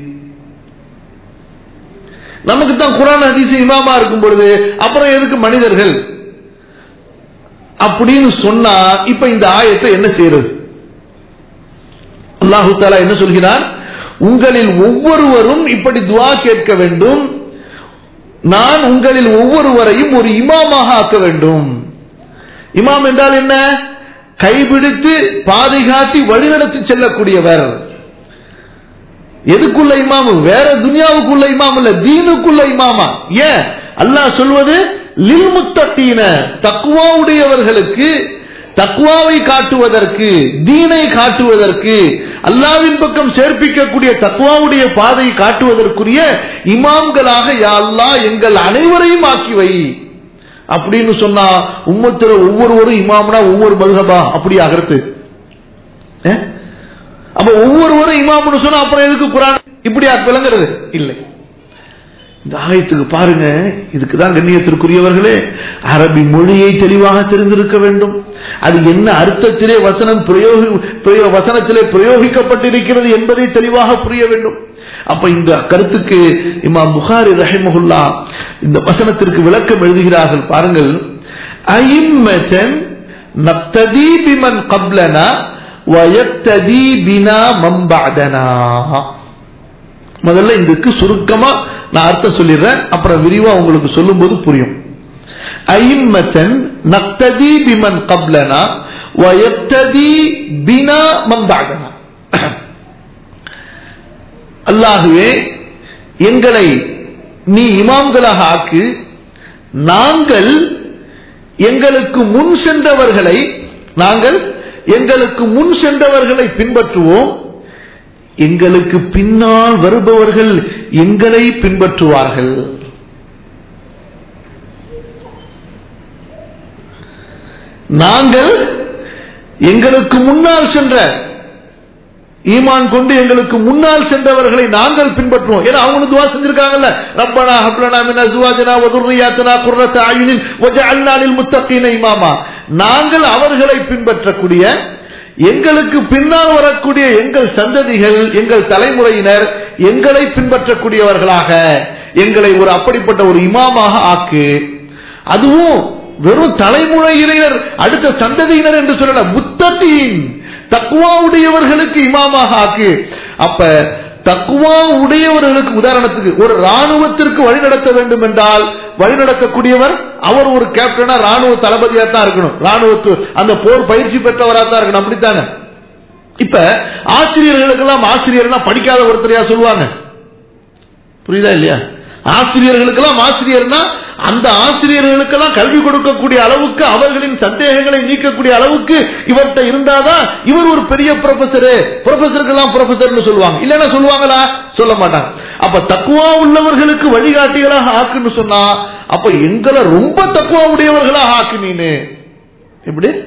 நமக்கு தான் குரான் ஹதீஸ் இமாமா இருக்கும் பொழுது அப்புறம் எதுக்கு மனிதர்கள் அப்படின்னு சொன்னா இப்ப இந்த ஆயத்தை என்ன செய்யறது அல்லாஹு தாலா என்ன சொல்கிறார் உங்களில் ஒவ்வொருவரும் இப்படி துவா கேட்க வேண்டும் நான் உங்களில் ஒவ்வொருவரையும் ஒரு இமாமாக ஆக்க வேண்டும் இமாம் என்றால் என்ன கைபிடித்து பாதுகாட்டி வழிநடத்தி செல்லக்கூடியவர் எதுக்குள்ள இமாமு வேற துனியாவுக்குள்ள இமாம் இல்ல தீனுக்குள்ள இமாமா ஏன் அல்லாஹ் சொல்வது லில் முத்தீன தக்குவா உடையவர்களுக்கு தக்குவாவை காட்டுவதற்கு தீனை காட்டுவதற்கு அல்லாவின் பக்கம் சேர்ப்பிக்கக்கூடிய தக்குவாவுடைய பாதை காட்டுவதற்குரிய இமாம்களாக யா அல்லாஹ் எங்கள் அனைவரையும் ஆக்கி வை அப்படின்னு சொன்னா உம்மத்துல ஒவ்வொருவரும் இமாம்னா ஒவ்வொரு மதுகபா அப்படி ஆகிறது அப்ப ஒவ்வொருவரும் இமாம்னு சொன்னா அப்புறம் எதுக்கு குரான் இப்படி விளங்குறது இல்லை இந்த ஆயத்துக்கு பாருங்க இதுக்கு தான் கண்ணியத்திற்குரியவர்களே அரபி மொழியை தெளிவாக தெரிந்திருக்க வேண்டும் அது என்ன அர்த்தத்திலே வசனம் பிரயோகி வசனத்திலே பிரயோகிக்கப்பட்டிருக்கிறது என்பதை தெளிவாக புரிய வேண்டும் அப்ப இந்த கருத்துக்கு இமாம் புகாரி ரஹிமஹுல்லா இந்த வசனத்திற்கு விளக்கம் எழுதுகிறார்கள் பாருங்கள் ஐம்மதன் நப்ததி பிமன் கப்லனா வயத்ததி பினா மம்பாதனா முதல்ல இதுக்கு சுருக்கமா நான் அர்த்தம் சொல்லிடுறேன் அப்புறம் விரிவா உங்களுக்கு சொல்லும்போது புரியும் ஐம்மத்தன் நக்ததி பிமன் கப்லனா வயத்ததி பினா மம்பாதனா அல்லாஹுவே எங்களை நீ இமாம்களாக ஆக்கு நாங்கள் எங்களுக்கு முன் சென்றவர்களை நாங்கள் எங்களுக்கு முன் சென்றவர்களை பின்பற்றுவோம் எங்களுக்கு பின்னால் வருபவர்கள் எங்களை பின்பற்றுவார்கள் நாங்கள் எங்களுக்கு முன்னால் சென்ற ஈமான் கொண்டு எங்களுக்கு முன்னால் சென்றவர்களை நாங்கள் பின்பற்றுவோம் ஏன்னா அவங்க துவா செஞ்சிருக்காங்கல்ல ரப்பனா ஹப்லனா மின் அஸ்வாஜனா வதுர்ரியாத்தனா குர்ரத அயுனின் வஜஅல்னா லில் முத்தகீன இமாமா நாங்கள் அவர்களை பின்பற்றக்கூடிய எங்களுக்கு பின்னால் வரக்கூடிய எங்கள் சந்ததிகள் எங்கள் தலைமுறையினர் எங்களை பின்பற்றக்கூடியவர்களாக எங்களை ஒரு அப்படிப்பட்ட ஒரு இமாமாக ஆக்கு அதுவும் வெறும் தலைமுறையினர் அடுத்த சந்ததியினர் என்று சொல்லல முத்தத்தின் தக்குவா உடையவர்களுக்கு இமாமாக ஆக்கு அப்ப தக்குவா உடையவர்களுக்கு உதாரணத்துக்கு ஒரு ராணுவத்திற்கு வழிநடத்த வேண்டும் என்றால் வழிநடத்தக்கூடியவர் அவர் ஒரு கேப்டனா ராணுவ தளபதியா தான் இருக்கணும் ராணுவத்து அந்த போர் பயிற்சி பெற்றவரா தான் இருக்கணும் அப்படித்தானே இப்ப ஆசிரியர்களுக்கெல்லாம் ஆசிரியர்னா படிக்காத ஒருத்தரையா சொல்லுவாங்க புரியுதா இல்லையா ஆசிரியர்களுக்கெல்லாம் ஆசிரியர்னா அந்த ஆசிரியர்களுக்கெல்லாம் கல்வி கொடுக்கக்கூடிய அளவுக்கு அவர்களின் சந்தேகங்களை நீக்கக்கூடிய அளவுக்கு இவர்கிட்ட இருந்தாதான் இவர் ஒரு பெரிய ப்ரொஃபசரு ப்ரொஃபசருக்கெல்லாம் ப்ரொஃபசர்னு சொல்லுவாங்க இல்லைன்னா சொல்லுவாங்களா சொல்ல மாட்டாங்க அப்ப தக்குவா உள்ளவர்களுக்கு வழிகாட்டிகளாக ஆக்குன்னு சொன்னா அப்ப எங்களை ரொம்ப தக்குவா உடையவர்களாக ஆக்கு நீனு எப்படி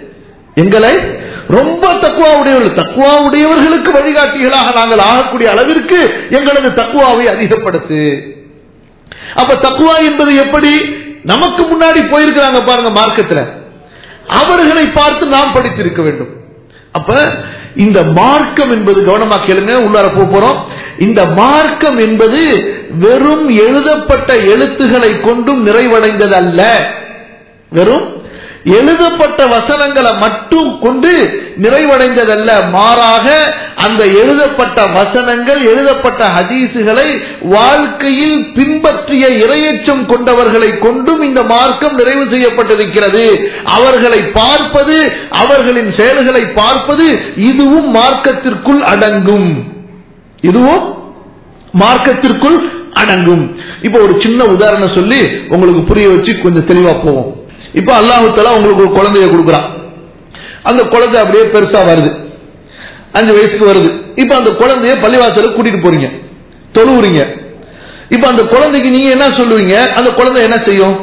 எங்களை ரொம்ப தக்குவா உடையவர்கள் தக்குவா உடையவர்களுக்கு வழிகாட்டிகளாக நாங்கள் ஆகக்கூடிய அளவிற்கு எங்களது தக்குவாவை அதிகப்படுத்து அப்ப தக்குவா என்பது எப்படி நமக்கு முன்னாடி போயிருக்கிறாங்க பாருங்க மார்க்கத்துல அவர்களை பார்த்து நாம் படித்திருக்க வேண்டும் அப்ப இந்த மார்க்கம் என்பது கவனமா கேளுங்க உள்ளார போக போறோம் இந்த மார்க்கம் என்பது வெறும் எழுதப்பட்ட எழுத்துக்களை கொண்டும் நிறைவடைந்தது அல்ல வெறும் எழுதப்பட்ட வசனங்களை மட்டும் கொண்டு நிறைவடைந்ததல்ல மாறாக அந்த எழுதப்பட்ட வசனங்கள் எழுதப்பட்ட ஹதீசுகளை வாழ்க்கையில் பின்பற்றிய இரையச்சம் கொண்டவர்களை கொண்டும் இந்த மார்க்கம் நிறைவு செய்யப்பட்டிருக்கிறது அவர்களை பார்ப்பது அவர்களின் செயல்களை பார்ப்பது இதுவும் மார்க்கத்திற்குள் அடங்கும் இதுவும் மார்க்கத்திற்குள் அடங்கும் இப்ப ஒரு சின்ன உதாரணம் சொல்லி உங்களுக்கு புரிய வச்சு கொஞ்சம் தெளிவா போவோம் இப்ப அல்லாஹு தலா உங்களுக்கு ஒரு குழந்தைய கொடுக்குறான் அந்த குழந்தை அப்படியே பெருசா வருது அஞ்சு வயசுக்கு வருது இப்ப அந்த குழந்தைய பள்ளிவாசலுக்கு கூட்டிட்டு போறீங்க தொழுவுறீங்க இப்ப அந்த குழந்தைக்கு நீங்க என்ன சொல்லுவீங்க அந்த குழந்தை என்ன செய்யும்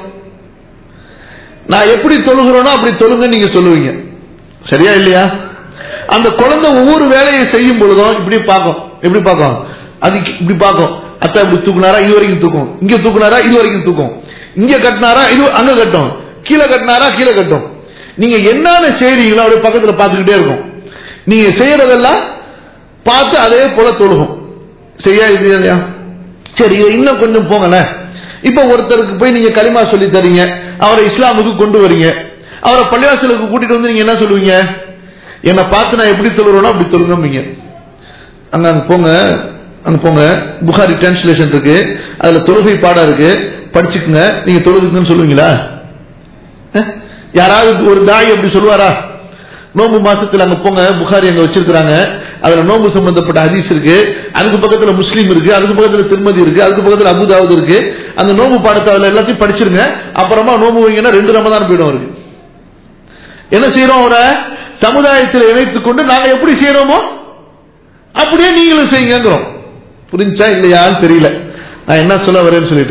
நான் எப்படி தொழுகிறோனோ அப்படி தொழுங்க நீங்க சொல்லுவீங்க சரியா இல்லையா அந்த குழந்தை ஒவ்வொரு வேலையை செய்யும் பொழுதும் இப்படி பார்க்கும் எப்படி பார்க்கும் அது இப்படி பார்க்கும் அத்தா இப்படி தூக்குனாரா இது வரைக்கும் தூக்கும் இங்க தூக்குனாரா இது வரைக்கும் தூக்கும் இங்க கட்டினாரா இது அங்க கட்டும் கீழே கட்டினாரா கீழே கட்டும் நீங்க என்னென்ன செய்றீங்களோ அப்படியே பக்கத்துல பார்த்துக்கிட்டே இருக்கும் நீங்க செய்யறதெல்லாம் பார்த்து அதே போல தொழுகும் செய்யா இது இல்லையா சரி இதை இன்னும் கொஞ்சம் போங்களேன் இப்ப ஒருத்தருக்கு போய் நீங்க களிமா சொல்லி தரீங்க அவரை இஸ்லாமுக்கு கொண்டு வரீங்க அவரை பள்ளிவாசலுக்கு கூட்டிட்டு வந்து நீங்க என்ன சொல்லுவீங்க என்னை பார்த்து நான் எப்படி தொழுறோனோ அப்படி தொழுங்க அங்க அங்க போங்க அங்க போங்க புகாரி டிரான்ஸ்லேஷன் இருக்கு அதுல தொழுகை பாடம் இருக்கு படிச்சுக்குங்க நீங்க தொழுதுக்குன்னு சொல்லுவீங்களா யாராவது ஒரு தாய் அப்படி சொல்லுவாரா நோம்பு மாசத்துல அங்க போங்க புகாரி அங்க வச்சிருக்காங்க அதுல நோம்பு சம்பந்தப்பட்ட ஹதீஸ் இருக்கு அதுக்கு பக்கத்துல முஸ்லீம் இருக்கு அதுக்கு பக்கத்துல திருமதி இருக்கு அதுக்கு பக்கத்துல அபுதாவுது இருக்கு அந்த நோம்பு பாடத்தை அதுல எல்லாத்தையும் படிச்சிருங்க அப்புறமா நோம்பு வைங்கன்னா ரெண்டு ரமதான் போயிடும் அவருக்கு என்ன செய்யறோம் அவரை சமுதாயத்தில் இணைத்துக் கொண்டு நாங்க எப்படி செய்யறோமோ அப்படியே நீங்களும் செய்யுங்கிறோம் புரிஞ்சா இல்லையான்னு தெரியல நான் என்ன சொல்ல வரேன்னு சொல்லிட்டு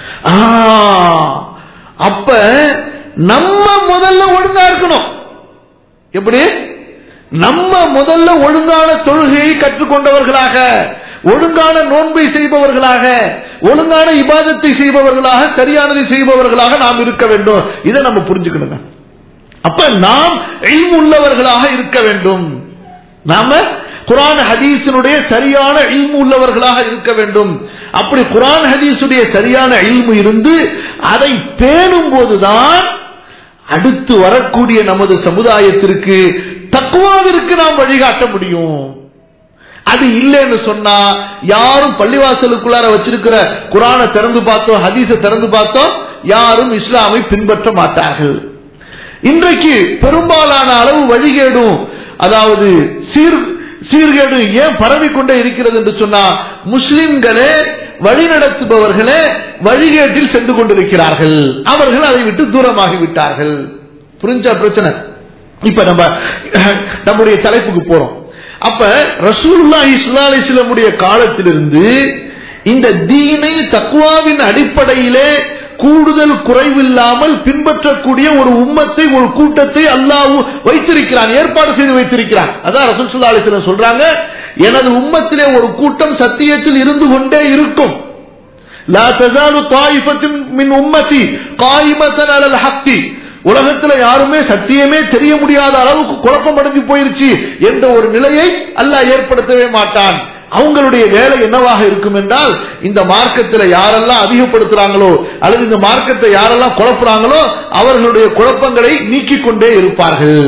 அப்ப நம்ம முதல்ல ஒழுங்கா இருக்கணும் எப்படி நம்ம முதல்ல ஒழுங்கான தொழுகையை கற்றுக்கொண்டவர்களாக ஒழுங்கான நோன்பை செய்பவர்களாக ஒழுங்கான இபாதத்தை செய்பவர்களாக சரியானதை செய்பவர்களாக நாம் இருக்க வேண்டும் இதை நம்ம புரிஞ்சுக்கணுங்க அப்ப நாம் உள்ளவர்களாக இருக்க வேண்டும் நாம குரான் ஹதீஸினுடைய சரியான இல்மு உள்ளவர்களாக இருக்க வேண்டும் அப்படி குரான் ஹதீஸுடைய சரியான இல்மு இருந்து அதை பேணும் போதுதான் அடுத்து வரக்கூடிய நமது சமுதாயத்திற்கு தக்குவாவிற்கு நாம் வழிகாட்ட முடியும் அது இல்லைன்னு சொன்னா யாரும் பள்ளிவாசலுக்குள்ளார வச்சிருக்கிற குரானை திறந்து பார்த்தோம் ஹதீஸை திறந்து பார்த்தோம் யாரும் இஸ்லாமை பின்பற்ற மாட்டார்கள் இன்றைக்கு பெரும்பாலான அளவு வழிகேடும் அதாவது சீர் சீர்கேடு ஏன் பரவிக்கொண்டே இருக்கிறது என்று சொன்னா முஸ்லிம்களே வழிநடத்துபவர்களே வழிகேட்டில் சென்று கொண்டிருக்கிறார்கள் அவர்கள் அதை விட்டு தூரமாகி விட்டார்கள் புரிஞ்ச பிரச்சனை இப்ப நம்ம நம்முடைய தலைப்புக்கு போறோம் அப்ப ரசூல்லா இஸ்லா அலிஸ்லமுடைய காலத்திலிருந்து இந்த தீனை தக்குவாவின் அடிப்படையிலே கூடுதல் குறைவில்லாமல் பின்பற்றக்கூடிய ஒரு உம்மத்தை ஒரு கூட்டத்தை அல்லாஹ் வைத்திருக்கிறான் ஏற்பாடு செய்து வைத்திருக்கிறான் அதான் ரசூல் சுல்லா அலிஸ்லம் சொல்றாங்க எனது உம்மத்திலே ஒரு கூட்டம் சத்தியத்தில் இருந்து கொண்டே இருக்கும் லா தசாலு தாயிஃபத்தின் மின் உம்மத்தி காயிமத்தன் அலல் ஹக்தி உலகத்துல யாருமே சத்தியமே தெரிய முடியாத அளவுக்கு குழப்பம் அடைஞ்சு போயிருச்சு என்ற ஒரு நிலையை அல்லாஹ் ஏற்படுத்தவே மாட்டான் அவங்களுடைய வேலை என்னவாக இருக்கும் என்றால் இந்த மார்க்கத்தில் யாரெல்லாம் அதிகப்படுத்துறாங்களோ அல்லது இந்த மார்க்கத்தை யாரெல்லாம் குழப்புறாங்களோ அவர்களுடைய குழப்பங்களை நீக்கிக் கொண்டே இருப்பார்கள்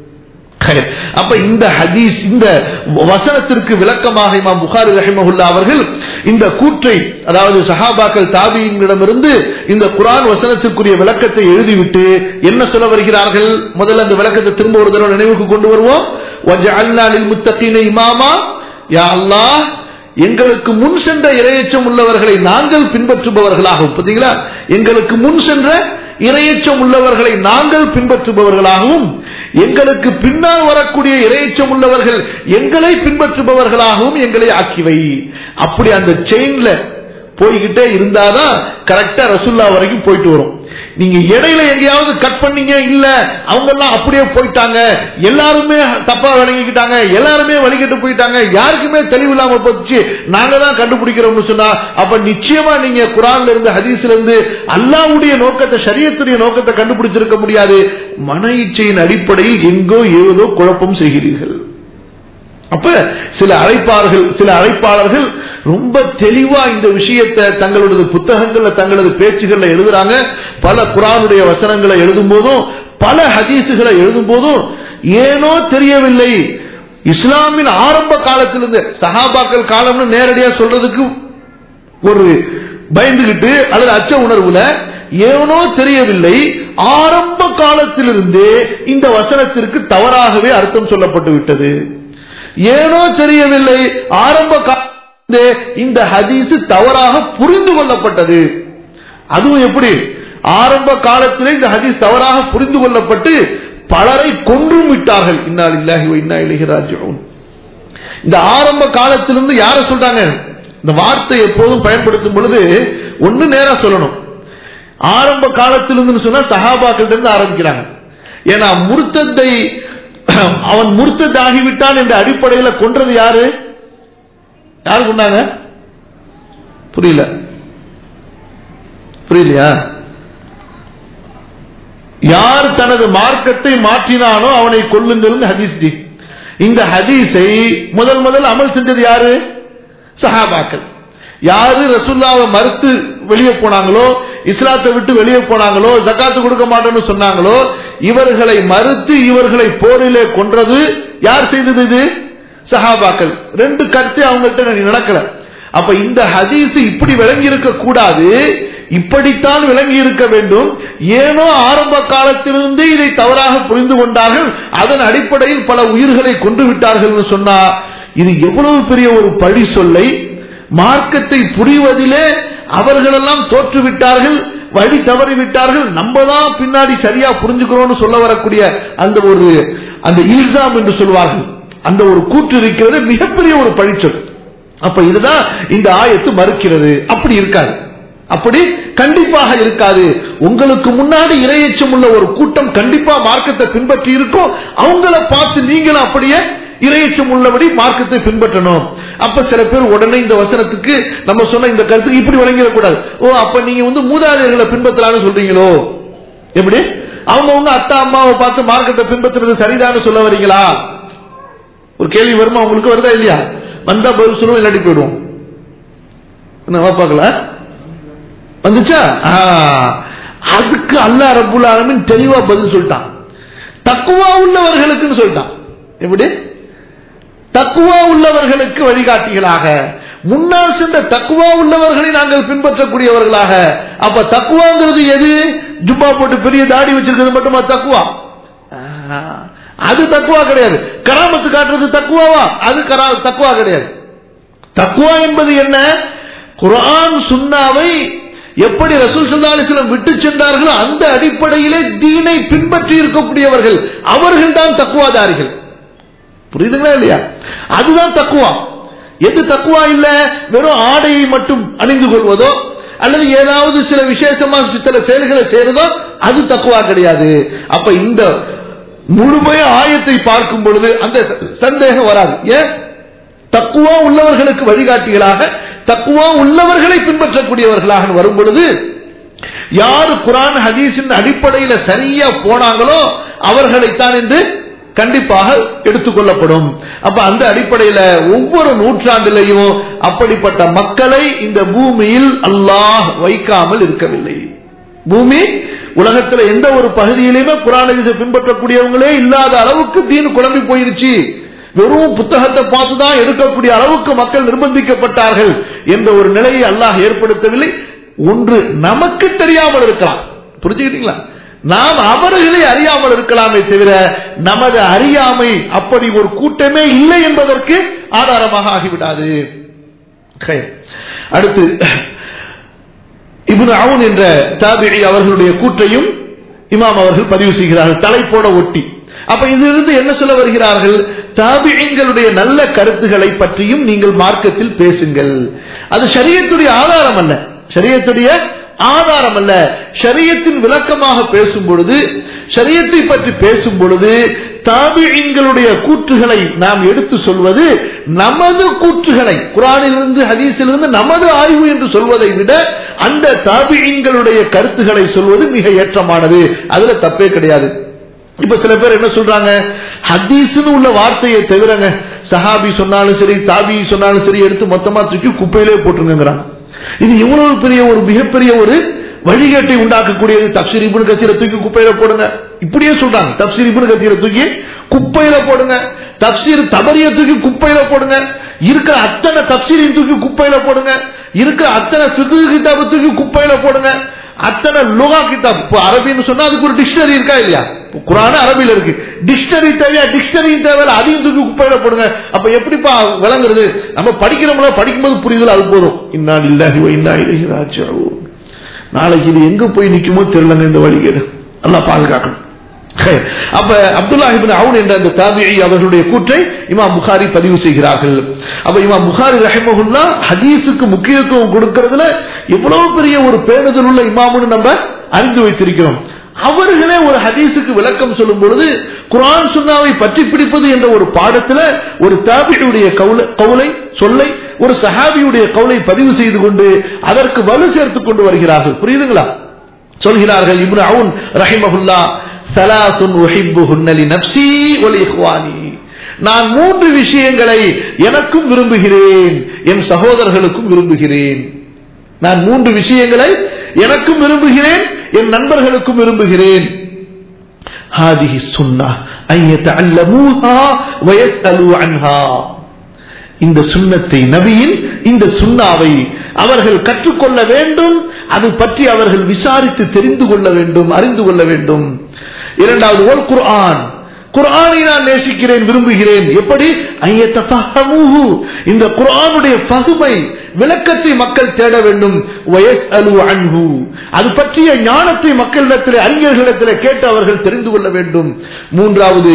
அப்ப இந்த ஹதீஸ் இந்த வசனத்திற்கு விளக்கமாக இமாம் புகாரி ரஹிமஹுல்லா அவர்கள் இந்த கூற்றை அதாவது சஹாபாக்கள் தாபியிடமிருந்து இந்த குரான் வசனத்திற்குரிய விளக்கத்தை எழுதிவிட்டு என்ன சொல்ல வருகிறார்கள் முதல்ல அந்த விளக்கத்தை திரும்ப ஒரு தடவை நினைவுக்கு கொண்டு வருவோம் முத்தகீன இமாமா யா அல்லாஹ் எங்களுக்கு முன் சென்ற இரையச்சம் உள்ளவர்களை நாங்கள் பின்பற்றுபவர்களாகவும் பார்த்தீங்களா எங்களுக்கு முன் சென்ற இரையச்சம் உள்ளவர்களை நாங்கள் பின்பற்றுபவர்களாகவும் எங்களுக்கு பின்னால் வரக்கூடிய இரையச்சம் உள்ளவர்கள் எங்களை பின்பற்றுபவர்களாகவும் எங்களை ஆக்கிவை அப்படி அந்த செயின்ல போய்கிட்டே இருந்தாதான் கரெக்டா ரசுல்லா வரைக்கும் போயிட்டு வரும் நீங்க இடையில எங்கேயாவது கட் பண்ணீங்க இல்ல அவங்க எல்லாம் அப்படியே போயிட்டாங்க எல்லாருமே தப்பா விளங்கிக்கிட்டாங்க எல்லாருமே வழிகிட்டு போயிட்டாங்க யாருக்குமே தெளிவு இல்லாம போச்சு நாங்க தான் கண்டுபிடிக்கிறோம்னு சொன்னா அப்ப நிச்சயமா நீங்க குரான்ல இருந்து ஹதீஸ்ல இருந்து அல்லாவுடைய நோக்கத்தை சரியத்துடைய நோக்கத்தை கண்டுபிடிச்சிருக்க முடியாது மன இச்சையின் அடிப்படையில் எங்கோ ஏதோ குழப்பம் செய்கிறீர்கள் அப்ப சில அழைப்பாளர்கள் சில அழைப்பாளர்கள் ரொம்ப தெளிவா இந்த விஷயத்தை தங்களது புத்தகங்கள்ல தங்களது பேச்சுகள்ல எழுதுறாங்க பல குரானுடைய வசனங்களை எழுதும் போதும் பல ஹதீசுகளை எழுதும் போதும் ஏனோ தெரியவில்லை இஸ்லாமின் ஆரம்ப காலத்திலிருந்து சஹாபாக்கள் காலம்னு நேரடியா சொல்றதுக்கு ஒரு பயந்துகிட்டு அல்லது அச்ச உணர்வுல ஏனோ தெரியவில்லை ஆரம்ப காலத்திலிருந்தே இந்த வசனத்திற்கு தவறாகவே அர்த்தம் சொல்லப்பட்டு விட்டது ஏனோ தெரியவில்லை ஆரம்ப காலத்திலே இந்த ஹதீஸ் தவறாக புரிந்து கொள்ளப்பட்டது அதுவும் எப்படி ஆரம்ப காலத்திலே இந்த ஹதீஸ் தவறாக புரிந்து கொள்ளப்பட்டு பலரை கொன்றும் விட்டார்கள் இன்னால் இல்லாஹி இன்னா இலகி ராஜ்யவும் இந்த ஆரம்ப காலத்திலிருந்து யார சொல்றாங்க இந்த வார்த்தை எப்போதும் பயன்படுத்தும் பொழுது ஒண்ணு நேரா சொல்லணும் ஆரம்ப காலத்திலிருந்து சொன்னா சஹாபாக்கள் இருந்து ஆரம்பிக்கிறாங்க ஏன்னா முர்த்தத்தை அவன் முர்த்தத் ஆகிவிட்டான் என்ற அடிப்படையில் கொன்றது யாரு யாரு கொண்டாங்க புரியல புரியலையா யார் தனது மார்க்கத்தை மாற்றினானோ அவனை கொல்லுங்கள் ஹதீஸ் டி இந்த ஹதீஸை முதல் முதல் அமல் செஞ்சது யாரு சஹாபாக்கள் யாரு ரசுல்லாவை மறுத்து வெளியே போனாங்களோ இஸ்லாத்தை விட்டு வெளியே போனாங்களோ ஜக்காத்து கொடுக்க மாட்டோம்னு சொன்னாங்களோ இவர்களை மறுத்து இவர்களை போரிலே கொன்றது யார் செய்தது இது சஹாபாக்கள் ரெண்டு கருத்து அவங்கள்ட்ட நடக்கல அப்ப இந்த ஹதீஸ் இப்படி விளங்கி இருக்க கூடாது இப்படித்தான் விளங்கி இருக்க வேண்டும் ஏனோ ஆரம்ப காலத்திலிருந்து இதை தவறாக புரிந்து கொண்டார்கள் அதன் அடிப்படையில் பல உயிர்களை கொண்டு விட்டார்கள் சொன்னா இது எவ்வளவு பெரிய ஒரு பழி சொல்லை மார்க்கத்தை புரிவதிலே அவர்களெல்லாம் தோற்றுவிட்டார்கள் வழி தவறி விட்டார்கள் நம்ம தான் பின்னாடி சரியா புரிஞ்சுக்கிறோம்னு சொல்ல வரக்கூடிய அந்த ஒரு அந்த இல்சாம் என்று சொல்வார்கள் அந்த ஒரு கூற்று இருக்கிறது மிகப்பெரிய ஒரு பழிச்சொல் அப்ப இதுதான் இந்த ஆயத்து மறுக்கிறது அப்படி இருக்காது அப்படி கண்டிப்பாக இருக்காது உங்களுக்கு முன்னாடி இரையச்சம் உள்ள ஒரு கூட்டம் கண்டிப்பா மார்க்கத்தை பின்பற்றி இருக்கும் அவங்கள பார்த்து நீங்களும் அப்படியே இரையச்சம் உள்ளபடி மார்க்கத்தை பின்பற்றணும் அப்ப சில பேர் உடனே இந்த வசனத்துக்கு நம்ம சொன்ன இந்த கருத்துக்கு இப்படி வழங்கிடக்கூடாது ஓ அப்ப நீங்க வந்து மூதாதையர்களை பின்பற்றலாம்னு சொல்றீங்களோ எப்படி அவங்கவுங்க அத்தா அம்மாவை பார்த்து மார்க்கத்தை பின்பற்றுறது சரிதான்னு சொல்ல வரீங்களா ஒரு கேள்வி வருமா உங்களுக்கு வருதா இல்லையா வந்தா பதில் சொல்லுவோம் இல்லாட்டி போயிடுவோம் என்ன பார்க்கல வந்துச்சா அதுக்கு அல்லா ரபுல் ஆலமின் தெளிவா பதில் சொல்லிட்டான் தக்குவா உள்ளவர்களுக்குன்னு சொல்லிட்டான் எப்படி தக்குவா உள்ளவர்களுக்கு வழிகாட்டிகளாக முன்னால் சென்ற தக்குவா உள்ளவர்களை நாங்கள் பின்பற்றக்கூடியவர்களாக அப்ப தக்குவாங்கிறது எது ஜுப்பா போட்டு பெரிய தாடி வச்சிருக்கிறது மட்டுமா தக்குவா அது தக்குவா கிடையாது கராமத்து காட்டுறது தக்குவாவா அது தக்குவா கிடையாது தக்குவா என்பது என்ன குரான் சுண்ணாவை எப்படி ரசூல் சல்லாலிஸ்லம் விட்டு சென்றார்களோ அந்த அடிப்படையிலே தீனை பின்பற்றி இருக்கக்கூடியவர்கள் அவர்கள் தான் தக்குவாதாரிகள் புரியுதுங்களா இல்லையா அதுதான் தக்குவா எது தக்குவா இல்ல வெறும் ஆடையை மட்டும் அணிந்து கொள்வதோ அல்லது ஏதாவது சில விசேஷமா சில செயல்களை செய்யறதோ அது தக்குவா கிடையாது அப்ப இந்த முழுமைய ஆயத்தை பார்க்கும் பொழுது அந்த சந்தேகம் வராது ஏன் தக்குவா உள்ளவர்களுக்கு வழிகாட்டிகளாக தக்குவா உள்ளவர்களை பின்பற்றக்கூடியவர்களாக வரும் பொழுது யாரு குரான் ஹதீஸின் அடிப்படையில சரியா போனாங்களோ அவர்களைத்தான் என்று கண்டிப்பாக எடுத்துக்கொள்ளப்படும் அப்ப அந்த அடிப்படையில ஒவ்வொரு நூற்றாண்டிலையும் அப்படிப்பட்ட மக்களை இந்த பூமியில் அல்லாஹ் வைக்காமல் இருக்கவில்லை பூமி உலகத்துல எந்த ஒரு பகுதியிலுமே குரானதிசை பின்பற்றக்கூடியவங்களே இல்லாத அளவுக்கு தீன் குழம்பி போயிருச்சு வெறும் புத்தகத்தை பார்த்துதான் எடுக்கக்கூடிய அளவுக்கு மக்கள் நிர்பந்திக்கப்பட்டார்கள் என்ற ஒரு நிலையை அல்லாஹ் ஏற்படுத்தவில்லை ஒன்று நமக்கு தெரியாமல் இருக்கலாம் புரிஞ்சுக்கிட்டீங்களா நாம் அவர்களை அறியாமல் இருக்கலாமே தவிர நமது அறியாமை அப்படி ஒரு கூட்டமே இல்லை என்பதற்கு ஆதாரமாக ஆகிவிடாது அடுத்து இப்னு அவுன் என்ற தாபிரி அவர்களுடைய கூற்றையும் இமாம் அவர்கள் பதிவு செய்கிறார்கள் தலைப்போட ஒட்டி அப்ப இதிலிருந்து என்ன சொல்ல வருகிறார்கள் தாபியங்களுடைய நல்ல கருத்துக்களை பற்றியும் நீங்கள் மார்க்கத்தில் பேசுங்கள் அது சரியத்துடைய ஆதாரம் அல்ல சரியத்துடைய ஆதாரம் அல்ல ஷரியத்தின் விளக்கமாக பேசும் பொழுது ஷரியத்தை பற்றி பேசும் பொழுது தாபியங்களுடைய கூற்றுகளை நாம் எடுத்து சொல்வது நமது கூற்றுகளை குரானிலிருந்து ஹதீஸிலிருந்து நமது ஆய்வு என்று சொல்வதை விட அந்த தாபியங்களுடைய கருத்துக்களை சொல்வது மிக ஏற்றமானது அதுல தப்பே கிடையாது இப்ப சில பேர் என்ன சொல்றாங்க ஹதீஸ்னு உள்ள வார்த்தையை தவிரங்க சஹாபி சொன்னாலும் சரி தாபி சொன்னாலும் சரி எடுத்து மொத்தமா தூக்கி குப்பையிலே போட்டுருங்கிறாங்க இது இவ்வளவு பெரிய ஒரு மிகப்பெரிய ஒரு வழிகேட்டை உண்டாக்கக்கூடியது தப்சீர் இபுன் கசீரை தூக்கி குப்பையில போடுங்க இப்படியே சொல்றாங்க தப்சீர் இபுன் கசீரை தூக்கி குப்பையில போடுங்க தப்சீர் தபரிய தூக்கி குப்பையில போடுங்க இருக்கிற அத்தனை தப்சீரையும் தூக்கி குப்பையில போடுங்க இருக்கிற அத்தனை பிகு கிதாபை தூக்கி குப்பையில போடுங்க அத்தனை லுகா கிதாப் இப்போ அரபின்னு சொன்னா அதுக்கு ஒரு டிக்ஷனரி இருக்கா இல்லையா குரான அரபியில இருக்கு டிக்ஷனரி தேவையா டிக்ஷனரி தேவையில்ல அதையும் தூக்கி குப்பையில போடுங்க அப்ப எப்படிப்பா விளங்குறது நம்ம படிக்கிறோம்ல படிக்கும்போது புரியுதுல அது போதும் இன்னா இல்லாஹி இன்னா இலகி ராஜாவும் நாளைக்கு இது எங்க போய் நிக்குமோ தெரியலங்க இந்த வழிகேடு நல்லா பாதுகாக்கணும் அப்ப அப்துல்லாஹிபின் அவுன் என்ற அந்த தாபியை அவர்களுடைய கூற்றை இமாம் புகாரி பதிவு செய்கிறார்கள் அப்ப இமாம் புகாரி ரஹிமகுல்லா ஹதீஸுக்கு முக்கியத்துவம் கொடுக்கறதுல எவ்வளவு பெரிய ஒரு பேணுதல் உள்ள இமாமுன்னு நம்ம அறிந்து வைத்திருக்கிறோம் அவர்களே ஒரு ஹதீஸுக்கு விளக்கம் சொல்லும் பொழுது குரான் சுன்னாவை பற்றி பிடிப்பது என்ற ஒரு பாடத்துல ஒரு தாபியுடைய கவுலை சொல்லை ஒரு சஹாபியுடைய கவுலை பதிவு செய்து கொண்டு அதற்கு வலு சேர்த்துக் கொண்டு வருகிறார்கள் புரியுதுங்களா சொல்கிறார்கள் இப்னு அவுன் ரஹிமஹுல்லா சலாசுன் உஹிப்புஹுன்ன லினப்ஸி வலிஹ்வானி நான் மூன்று விஷயங்களை எனக்கும் விரும்புகிறேன் என் சகோதரர்களுக்கும் விரும்புகிறேன் நான் மூன்று விஷயங்களை எனக்கும் விரும்புகிறேன் என் நண்பர்களுக்கும் விரும்புகிறேன் هذه السنة أن يتعلموها ويسألوا عنها இந்த சுண்ணத்தை நபியின் இந்த சுண்ணாவை அவர்கள் கற்றுக்கொள்ள வேண்டும் அது பற்றி அவர்கள் விசாரித்து தெரிந்து கொள்ள வேண்டும் அறிந்து கொள்ள வேண்டும் இரண்டாவது ஓல் குர்ஆன் குர்ஆனை நான் நேசிக்கிறேன் விரும்புகிறேன் எப்படி இந்த குர்ஆனுடைய பகுமை விளக்கத்தை மக்கள் தேட வேண்டும் அன்ஹு அது பற்றிய ஞானத்தை மக்களிடத்தில் அறிஞர்களிடத்தில் கேட்டு அவர்கள் தெரிந்து கொள்ள வேண்டும் மூன்றாவது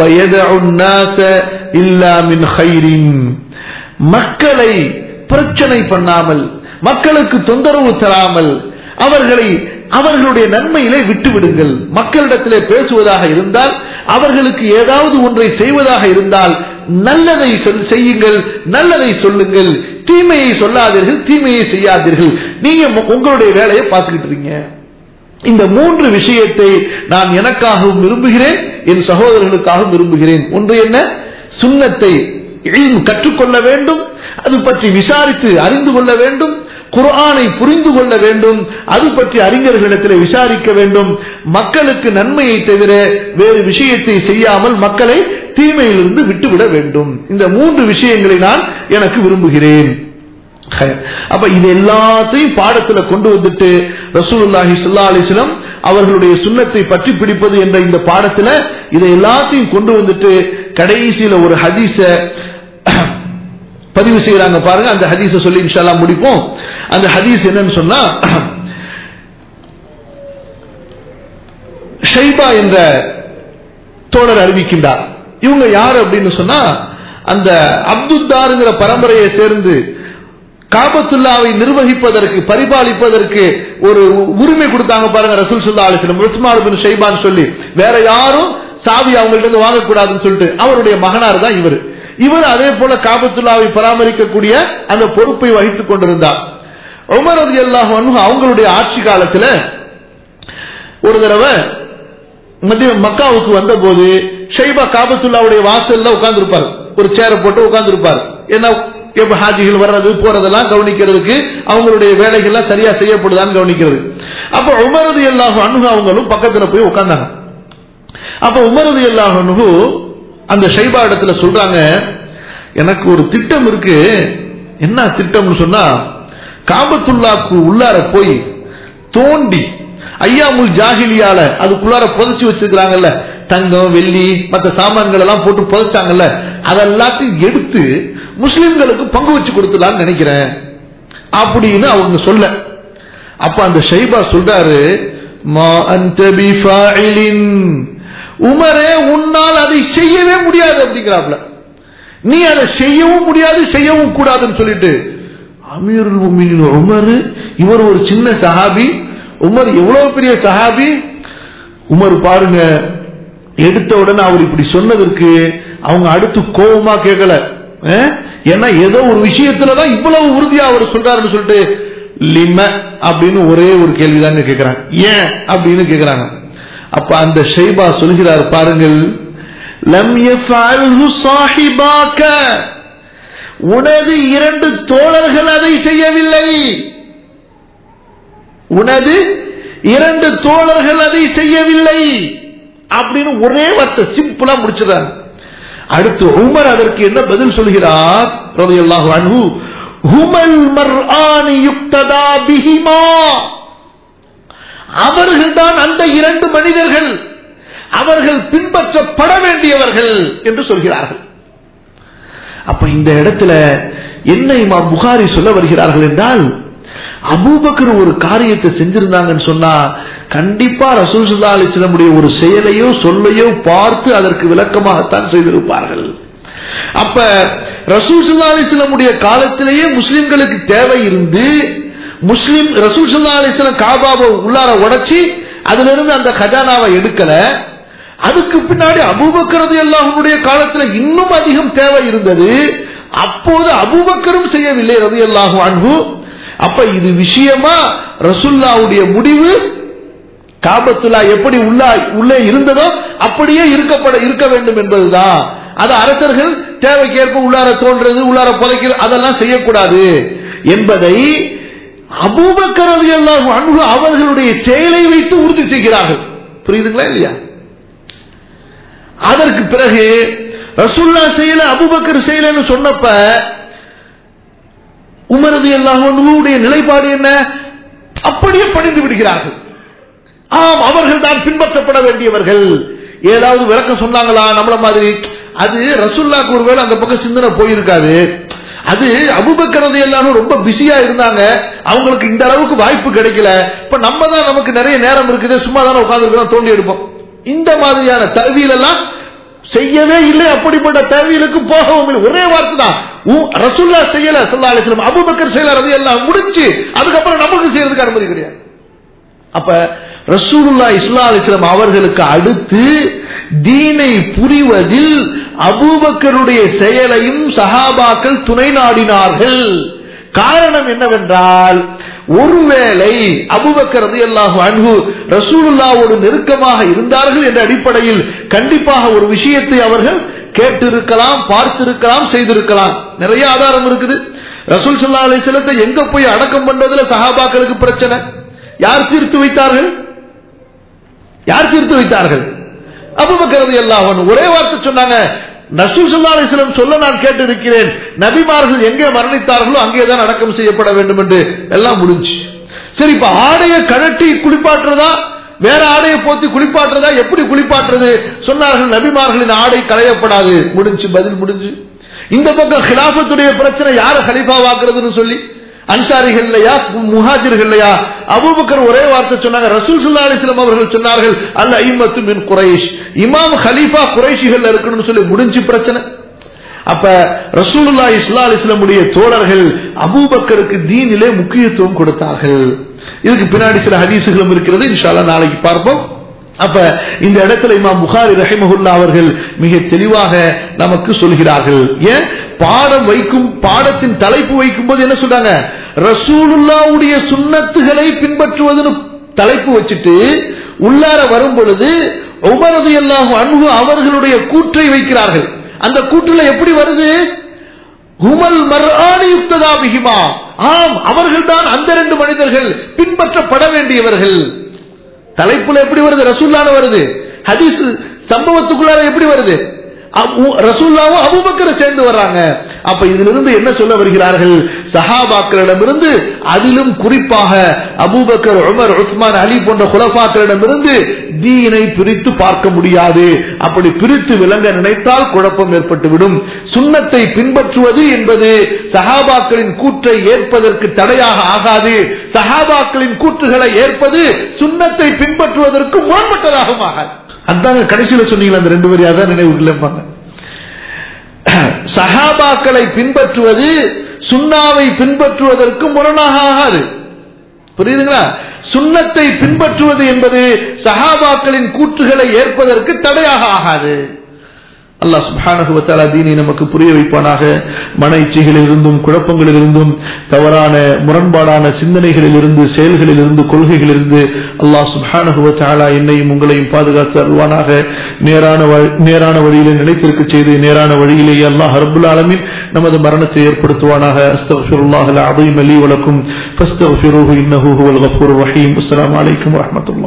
இல்லாமின் ஹைரின் மக்களை பிரச்சனை பண்ணாமல் மக்களுக்கு தொந்தரவு தராமல் அவர்களை அவர்களுடைய நன்மையிலே விட்டு விடுங்கள் மக்களிடத்திலே பேசுவதாக இருந்தால் அவர்களுக்கு ஏதாவது ஒன்றை செய்வதாக இருந்தால் நல்லதை செய்யுங்கள் நல்லதை சொல்லுங்கள் தீமையை சொல்லாதீர்கள் தீமையை செய்யாதீர்கள் நீங்க உங்களுடைய வேலையை பார்த்துக்கிட்டு இருக்கீங்க இந்த மூன்று விஷயத்தை நான் எனக்காகவும் விரும்புகிறேன் என் சகோதரர்களுக்காகவும் விரும்புகிறேன் ஒன்று என்ன சுண்ணத்தை கற்றுக்கொள்ள வேண்டும் அது பற்றி விசாரித்து அறிந்து கொள்ள வேண்டும் குர்ஆனை புரிந்து கொள்ள வேண்டும் அது பற்றி அறிஞர்களிடத்தில் விசாரிக்க வேண்டும் மக்களுக்கு நன்மையை தவிர வேறு விஷயத்தை செய்யாமல் மக்களை தீமையிலிருந்து விட்டுவிட வேண்டும் இந்த மூன்று விஷயங்களை நான் எனக்கு விரும்புகிறேன் அப்ப இது எல்லாத்தையும் பாடத்துல கொண்டு வந்துட்டு ரசூலுல்லாஹி ஸல்லல்லாஹு அலைஹி வஸல்லம் அவர்களுடைய சுண்ணத்தை பற்றி பிடிப்பது என்ற இந்த பாடத்துல இதை எல்லாத்தையும் கொண்டு வந்துட்டு கடைசியில ஒரு ஹதீஸ பதிவு செய்யறாங்க பாருங்க அந்த ஹதீஸ சொல்லி இன்ஷால்லா முடிப்போம் அந்த ஹதீஸ் என்னன்னு சொன்னா ஷைபா என்ற தோழர் அறிவிக்கின்றார் இவங்க யார் அப்படின்னு சொன்னா அந்த அப்துத்தாருங்கிற பரம்பரையை சேர்ந்து காபத்துல்லாவை நிர்வகிப்பதற்கு பரிபாலிப்பதற்கு ஒரு உரிமை கொடுத்தாங்க பாருங்க ரசூல் சுல்லா அலிஸ்லம் உஸ்மான் பின் ஷைபான் சொல்லி வேற யாரும் சாவி அவங்கள்ட்ட இருந்து வாங்கக்கூடாதுன்னு சொல்லிட்டு அவருடைய மகனார் தான் இவர் இவர் அதே போல காபத்துல்லாவை பராமரிக்கக்கூடிய அந்த பொறுப்பை வகித்துக் கொண்டிருந்தார் உமர் ரதி அல்லாஹ் அவங்களுடைய ஆட்சி காலத்துல ஒரு தடவை மத்திய மக்காவுக்கு வந்த போது ஷைபா காபத்துல்லாவுடைய வாசல்ல உட்கார்ந்து இருப்பார் ஒரு சேரை போட்டு உட்கார்ந்து இருப்பார் என்ன எப்ப ஹாஜிகள் வர்றது போறதெல்லாம் கவனிக்கிறதுக்கு அவங்களுடைய வேலைகள்லாம் சரியா செய்யப்படுதான்னு கவனிக்கிறது அப்ப உமரது எல்லாஹ் அணுகு அவங்களும் பக்கத்துல போய் உட்கார்ந்தாங்க அப்ப உமரது எல்லாஹ் அணுகு அந்த ஷைபா இடத்துல சொல்றாங்க எனக்கு ஒரு திட்டம் இருக்கு என்ன திட்டம்னு சொன்னா காபத்துல்லாக்கு உள்ளார போய் தோண்டி ஐயாமுல் ஜாகிலியால அதுக்குள்ளார புதைச்சு வச்சிருக்கிறாங்கல்ல தங்கம் வெள்ளி மற்ற சாமான்கள் எல்லாம் போட்டு புதைச்சாங்கல்ல அதெல்லாத்தையும் எடுத்து முஸ்லிம்களுக்கு பங்கு வச்சு கொடுத்துலான்னு நினைக்கிறேன் அப்படின்னு அவங்க சொல்ல அப்ப அந்த ஷைபா சொல்றாரு மா அந்த உமரே உன்னால் அதை செய்யவே முடியாது அப்படிங்கிறாப்ல நீ அதை செய்யவும் முடியாது செய்யவும் கூடாதுன்னு சொல்லிட்டு அமீருல் முஃமினீன் உமர் இவர் ஒரு சின்ன சஹாபி உமர் எவ்வளவு பெரிய சஹாபி உமர் பாருங்க எடுத்த உடனே அவர் இப்படி சொன்னதற்கு அவங்க அடுத்து கோபமா கேட்கல அஹ்? ஏன்னா ஏதோ ஒரு விஷயத்துலதான் இவ்வளவு உறுதியா அவர் சொல்றாருன்னு சொல்லிட்டு லிம அப்படின்னு ஒரே ஒரு கேள்விதாங்க கேட்கிறாங்க ஏன் அப்படின்னு கேட்கிறாங்க அப்ப அந்த ஷைபா சொல்கிறார் பாருங்கள் லம் யஃபஅல்ஹு சாஹிபாக உனது இரண்டு தோழர்கள் அதை செய்யவில்லை உனது இரண்டு தோழர்கள் அதை செய்யவில்லை அப்படின்னு ஒரே வார்த்தை சிம்பிளா முடிச்சிடறாங்க அடுத்து உமர் அதற்கு என்ன பதில் சொல்கிறார் ரலியல்லாஹு அன்ஹு ஹுமல் மர்ஆனி யுக்ததா பிஹிமா அவர்கள்தான் அந்த இரண்டு மனிதர்கள் அவர்கள் பின்பற்றப்பட வேண்டியவர்கள் என்று சொல்கிறார்கள் அப்ப இந்த இடத்துல என்ன இமாம் புகாரி சொல்ல வருகிறார்கள் என்றால் அபூபக்கர் ஒரு காரியத்தை செஞ்சிருந்தாங்கன்னு சொன்னா கண்டிப்பா ரசூல் சுல்லா அலிஸ்லமுடைய ஒரு செயலையோ சொல்லையோ பார்த்து அதற்கு விளக்கமாகத்தான் செய்திருப்பார்கள் அப்ப ரசூல் சுல்லா அலிஸ்லமுடைய காலத்திலேயே முஸ்லிம்களுக்கு தேவை இருந்து முஸ்லிம் ரசூல் சுல்லா அலிஸ்லம் காபாவை உள்ளார உடைச்சி அதுல இருந்து அந்த கஜானாவை எடுக்கல அதுக்கு பின்னாடி அபூபக்கரது எல்லாருடைய காலத்துல இன்னும் அதிகம் தேவை இருந்தது அப்போது அபூபக்கரும் செய்யவில்லை ரது அல்லாஹு அன்பு அப்ப இது விஷயமா ரசுல்லாவுடைய முடிவு காபத்துல்லா எப்படி உள்ளா உள்ளே இருந்ததோ அப்படியே இருக்கப்பட இருக்க வேண்டும் என்பதுதான் அது அரசர்கள் தேவைக்கேற்ப உள்ளார தோன்றது உள்ளார புதைக்கிறது அதெல்லாம் செய்யக்கூடாது என்பதை அபூபக்கரது எல்லாம் அன்பு அவர்களுடைய செயலை வைத்து உறுதி செய்கிறார்கள் புரியுதுங்களா இல்லையா அதற்கு பிறகு ரசுல்லா செய்யல அபுபக்கர் செய்யலன்னு சொன்னப்ப உமரது எல்லாருடைய நிலைப்பாடு என்ன அப்படியே பணிந்து விடுகிறார்கள் ஆம் அவர்கள் தான் பின்பற்றப்பட வேண்டியவர்கள் ஏதாவது விளக்கம் சொன்னாங்களா நம்மள மாதிரி அது ரசுல்லாக்கு ஒருவேளை அந்த பக்கம் சிந்தனை போயிருக்காது அது அபுபக்கரது எல்லாரும் ரொம்ப பிஸியா இருந்தாங்க அவங்களுக்கு இந்த அளவுக்கு வாய்ப்பு கிடைக்கல இப்ப நம்ம தான் நமக்கு நிறைய நேரம் இருக்குது சும்மா தானே உட்கார்ந்து தோண்டி எடுப்போம் இந்த மாதிரியான தவியல் எல்லாம் செய்யவே இல்லை அப்படிப்பட்ட தவியலுக்கு போகவும் இல்லை ஒரே வார்த்தை தான் ரசுல்லா செய்யல சல்லா அலிஸ்லாம் அபுபக்கர் செய்யல அது எல்லாம் முடிச்சு அதுக்கப்புறம் நமக்கு செய்யறதுக்கு அனுமதி கிடையாது அப்ப ரசூலுல்லா இஸ்லா அலிஸ்லாம் அவர்களுக்கு அடுத்து தீனை புரிவதில் அபூபக்கருடைய செயலையும் சஹாபாக்கள் துணை நாடினார்கள் காரணம் என்னவென்றால் ஒருவேளை அபுபக்கரது அல்லாஹு அன்பு ரசூலுல்லாவோடு நெருக்கமாக இருந்தார்கள் என்ற அடிப்படையில் கண்டிப்பாக ஒரு விஷயத்தை அவர்கள் கேட்டிருக்கலாம் பார்த்திருக்கலாம் செய்திருக்கலாம் நிறைய ஆதாரம் இருக்குது ரசூல் சல்லா அலி செல்லத்தை எங்க போய் அடக்கம் பண்றதுல சஹாபாக்களுக்கு பிரச்சனை யார் தீர்த்து வைத்தார்கள் யார் தீர்த்து வைத்தார்கள் அபுபக்கரது அல்லாஹன் ஒரே வார்த்தை சொன்னாங்க நசூல் சல்லா அலிஸ்லம் சொல்ல நான் கேட்டு இருக்கிறேன் நபிமார்கள் எங்கே மரணித்தார்களோ அங்கேதான் அடக்கம் செய்யப்பட வேண்டும் என்று எல்லாம் முடிஞ்சு சரி இப்ப ஆடையை கழட்டி குளிப்பாட்டுறதா வேற ஆடையை போத்தி குளிப்பாட்டுறதா எப்படி குளிப்பாட்டுறது சொன்னார்கள் நபிமார்களின் ஆடை களையப்படாது முடிஞ்சு பதில் முடிஞ்சு இந்த பக்கம் ஹிலாபத்துடைய பிரச்சனை யார ஹலிஃபாவாக்குறதுன்னு சொல்லி அன்சாரிகள் இல்லையா முஹாஜிர்கள் இல்லையா அபூபக்கர் ஒரே வார்த்தை சொன்னாங்க ரசூல் சுல்லா அலிஸ்லாம் அவர்கள் சொன்னார்கள் அல்ல ஐமத்து மின் குறைஷ் இமாம் ஹலீஃபா குறைஷிகள் இருக்கணும்னு சொல்லி முடிஞ்சு பிரச்சனை அப்ப ரசூலுல்லா இஸ்லா அலிஸ்லமுடைய தோழர்கள் அபூபக்கருக்கு தீனிலே முக்கியத்துவம் கொடுத்தார்கள் இதுக்கு பின்னாடி சில ஹதீசுகளும் இருக்கிறது இன்ஷால்லா நாளைக்கு பார்ப்போம் அப்ப இந்த இடத்துல இமாம் புகாரி ரஹிமஹுல்லா அவர்கள் மிக தெளிவாக நமக்கு சொல்கிறார்கள் ஏன் பாடம் வைக்கும் பாடத்தின் தலைப்பு வைக்கும் போது என்ன சொல்றாங்க ரசூலுல்லாவுடைய சுண்ணத்துகளை பின்பற்றுவதுன்னு தலைப்பு வச்சுட்டு உள்ளார வரும் பொழுது உமரது எல்லாம் அன்பு அவர்களுடைய கூற்றை வைக்கிறார்கள் அந்த கூற்றுல எப்படி வருது ஹுமல் மர்ஆனி யுக்ததா பிஹிமா ஆம் அவர்கள் தான் அந்த ரெண்டு மனிதர்கள் பின்பற்றப்பட வேண்டியவர்கள் தலைப்புல எப்படி வருது ரசூல்லான வருது ஹதீஸ் சம்பவத்துக்குள்ளார எப்படி வருது ரசூல்லாவும் அபுபக்கரை சேர்ந்து வர்றாங்க அப்ப இதுல இருந்து என்ன சொல்ல வருகிறார்கள் சஹாபாக்களிடமிருந்து அதிலும் குறிப்பாக அபூபக்கர் உமர் உஸ்மான் அலி போன்ற குலபாக்களிடமிருந்து தீனை பிரித்து பார்க்க முடியாது அப்படி பிரித்து விளங்க நினைத்தால் குழப்பம் ஏற்பட்டுவிடும் சுண்ணத்தை பின்பற்றுவது என்பது சஹாபாக்களின் கூற்றை ஏற்பதற்கு தடையாக ஆகாது சஹாபாக்களின் கூற்றுகளை ஏற்பது சுண்ணத்தை பின்பற்றுவதற்கு முரண்பட்டதாகவும் ஆகாது அதாங்க கடைசியில சொன்னீங்களா அந்த ரெண்டு பேரும் அதான் நினைவு இல்லைப்பாங்க சஹாபாக்களை பின்பற்றுவது சுண்ணாவை பின்பற்றுவதற்கு முரணாக ஆகாது புரியுதுங்களா சுண்ணத்தை பின்பற்றுவது என்பது சஹாபாக்களின் கூற்றுகளை ஏற்பதற்கு தடையாக ஆகாது அல்லாஹ் சுப்ஹானஹு வ தஆலா தீனை நமக்கு புரிய வைப்பானாக மன இச்சைகளில் இருந்தும் குழப்பங்களில் இருந்தும் தவறான முரண்பாடான சிந்தனைகளில் இருந்து செயல்களில் இருந்து கொள்கைகளில் இருந்து அல்லாஹ் சுப்ஹானஹு வ தஆலா என்னையும் உங்களையும் பாதுகாத்து அருள்வானாக நேரான வழி- நேரான வழியிலே நிலைத்திருக்க செய்து நேரான வழியிலேயே அல்லாஹ் ரப்புல் ஆலமீன் நமது மரணத்தை ஏற்படுத்துவானாக அஸ்தக்ஃபிருல்லாஹல் அஸீம் லீ வலக்கும் ஃபஸ்தக்ஃபிருஹு இன்னஹு ஹுவல் கஃபூருர் ரஹீம் அஸ்ஸலாமு அலைக்கும் வரஹ்மத்துல்லாஹ்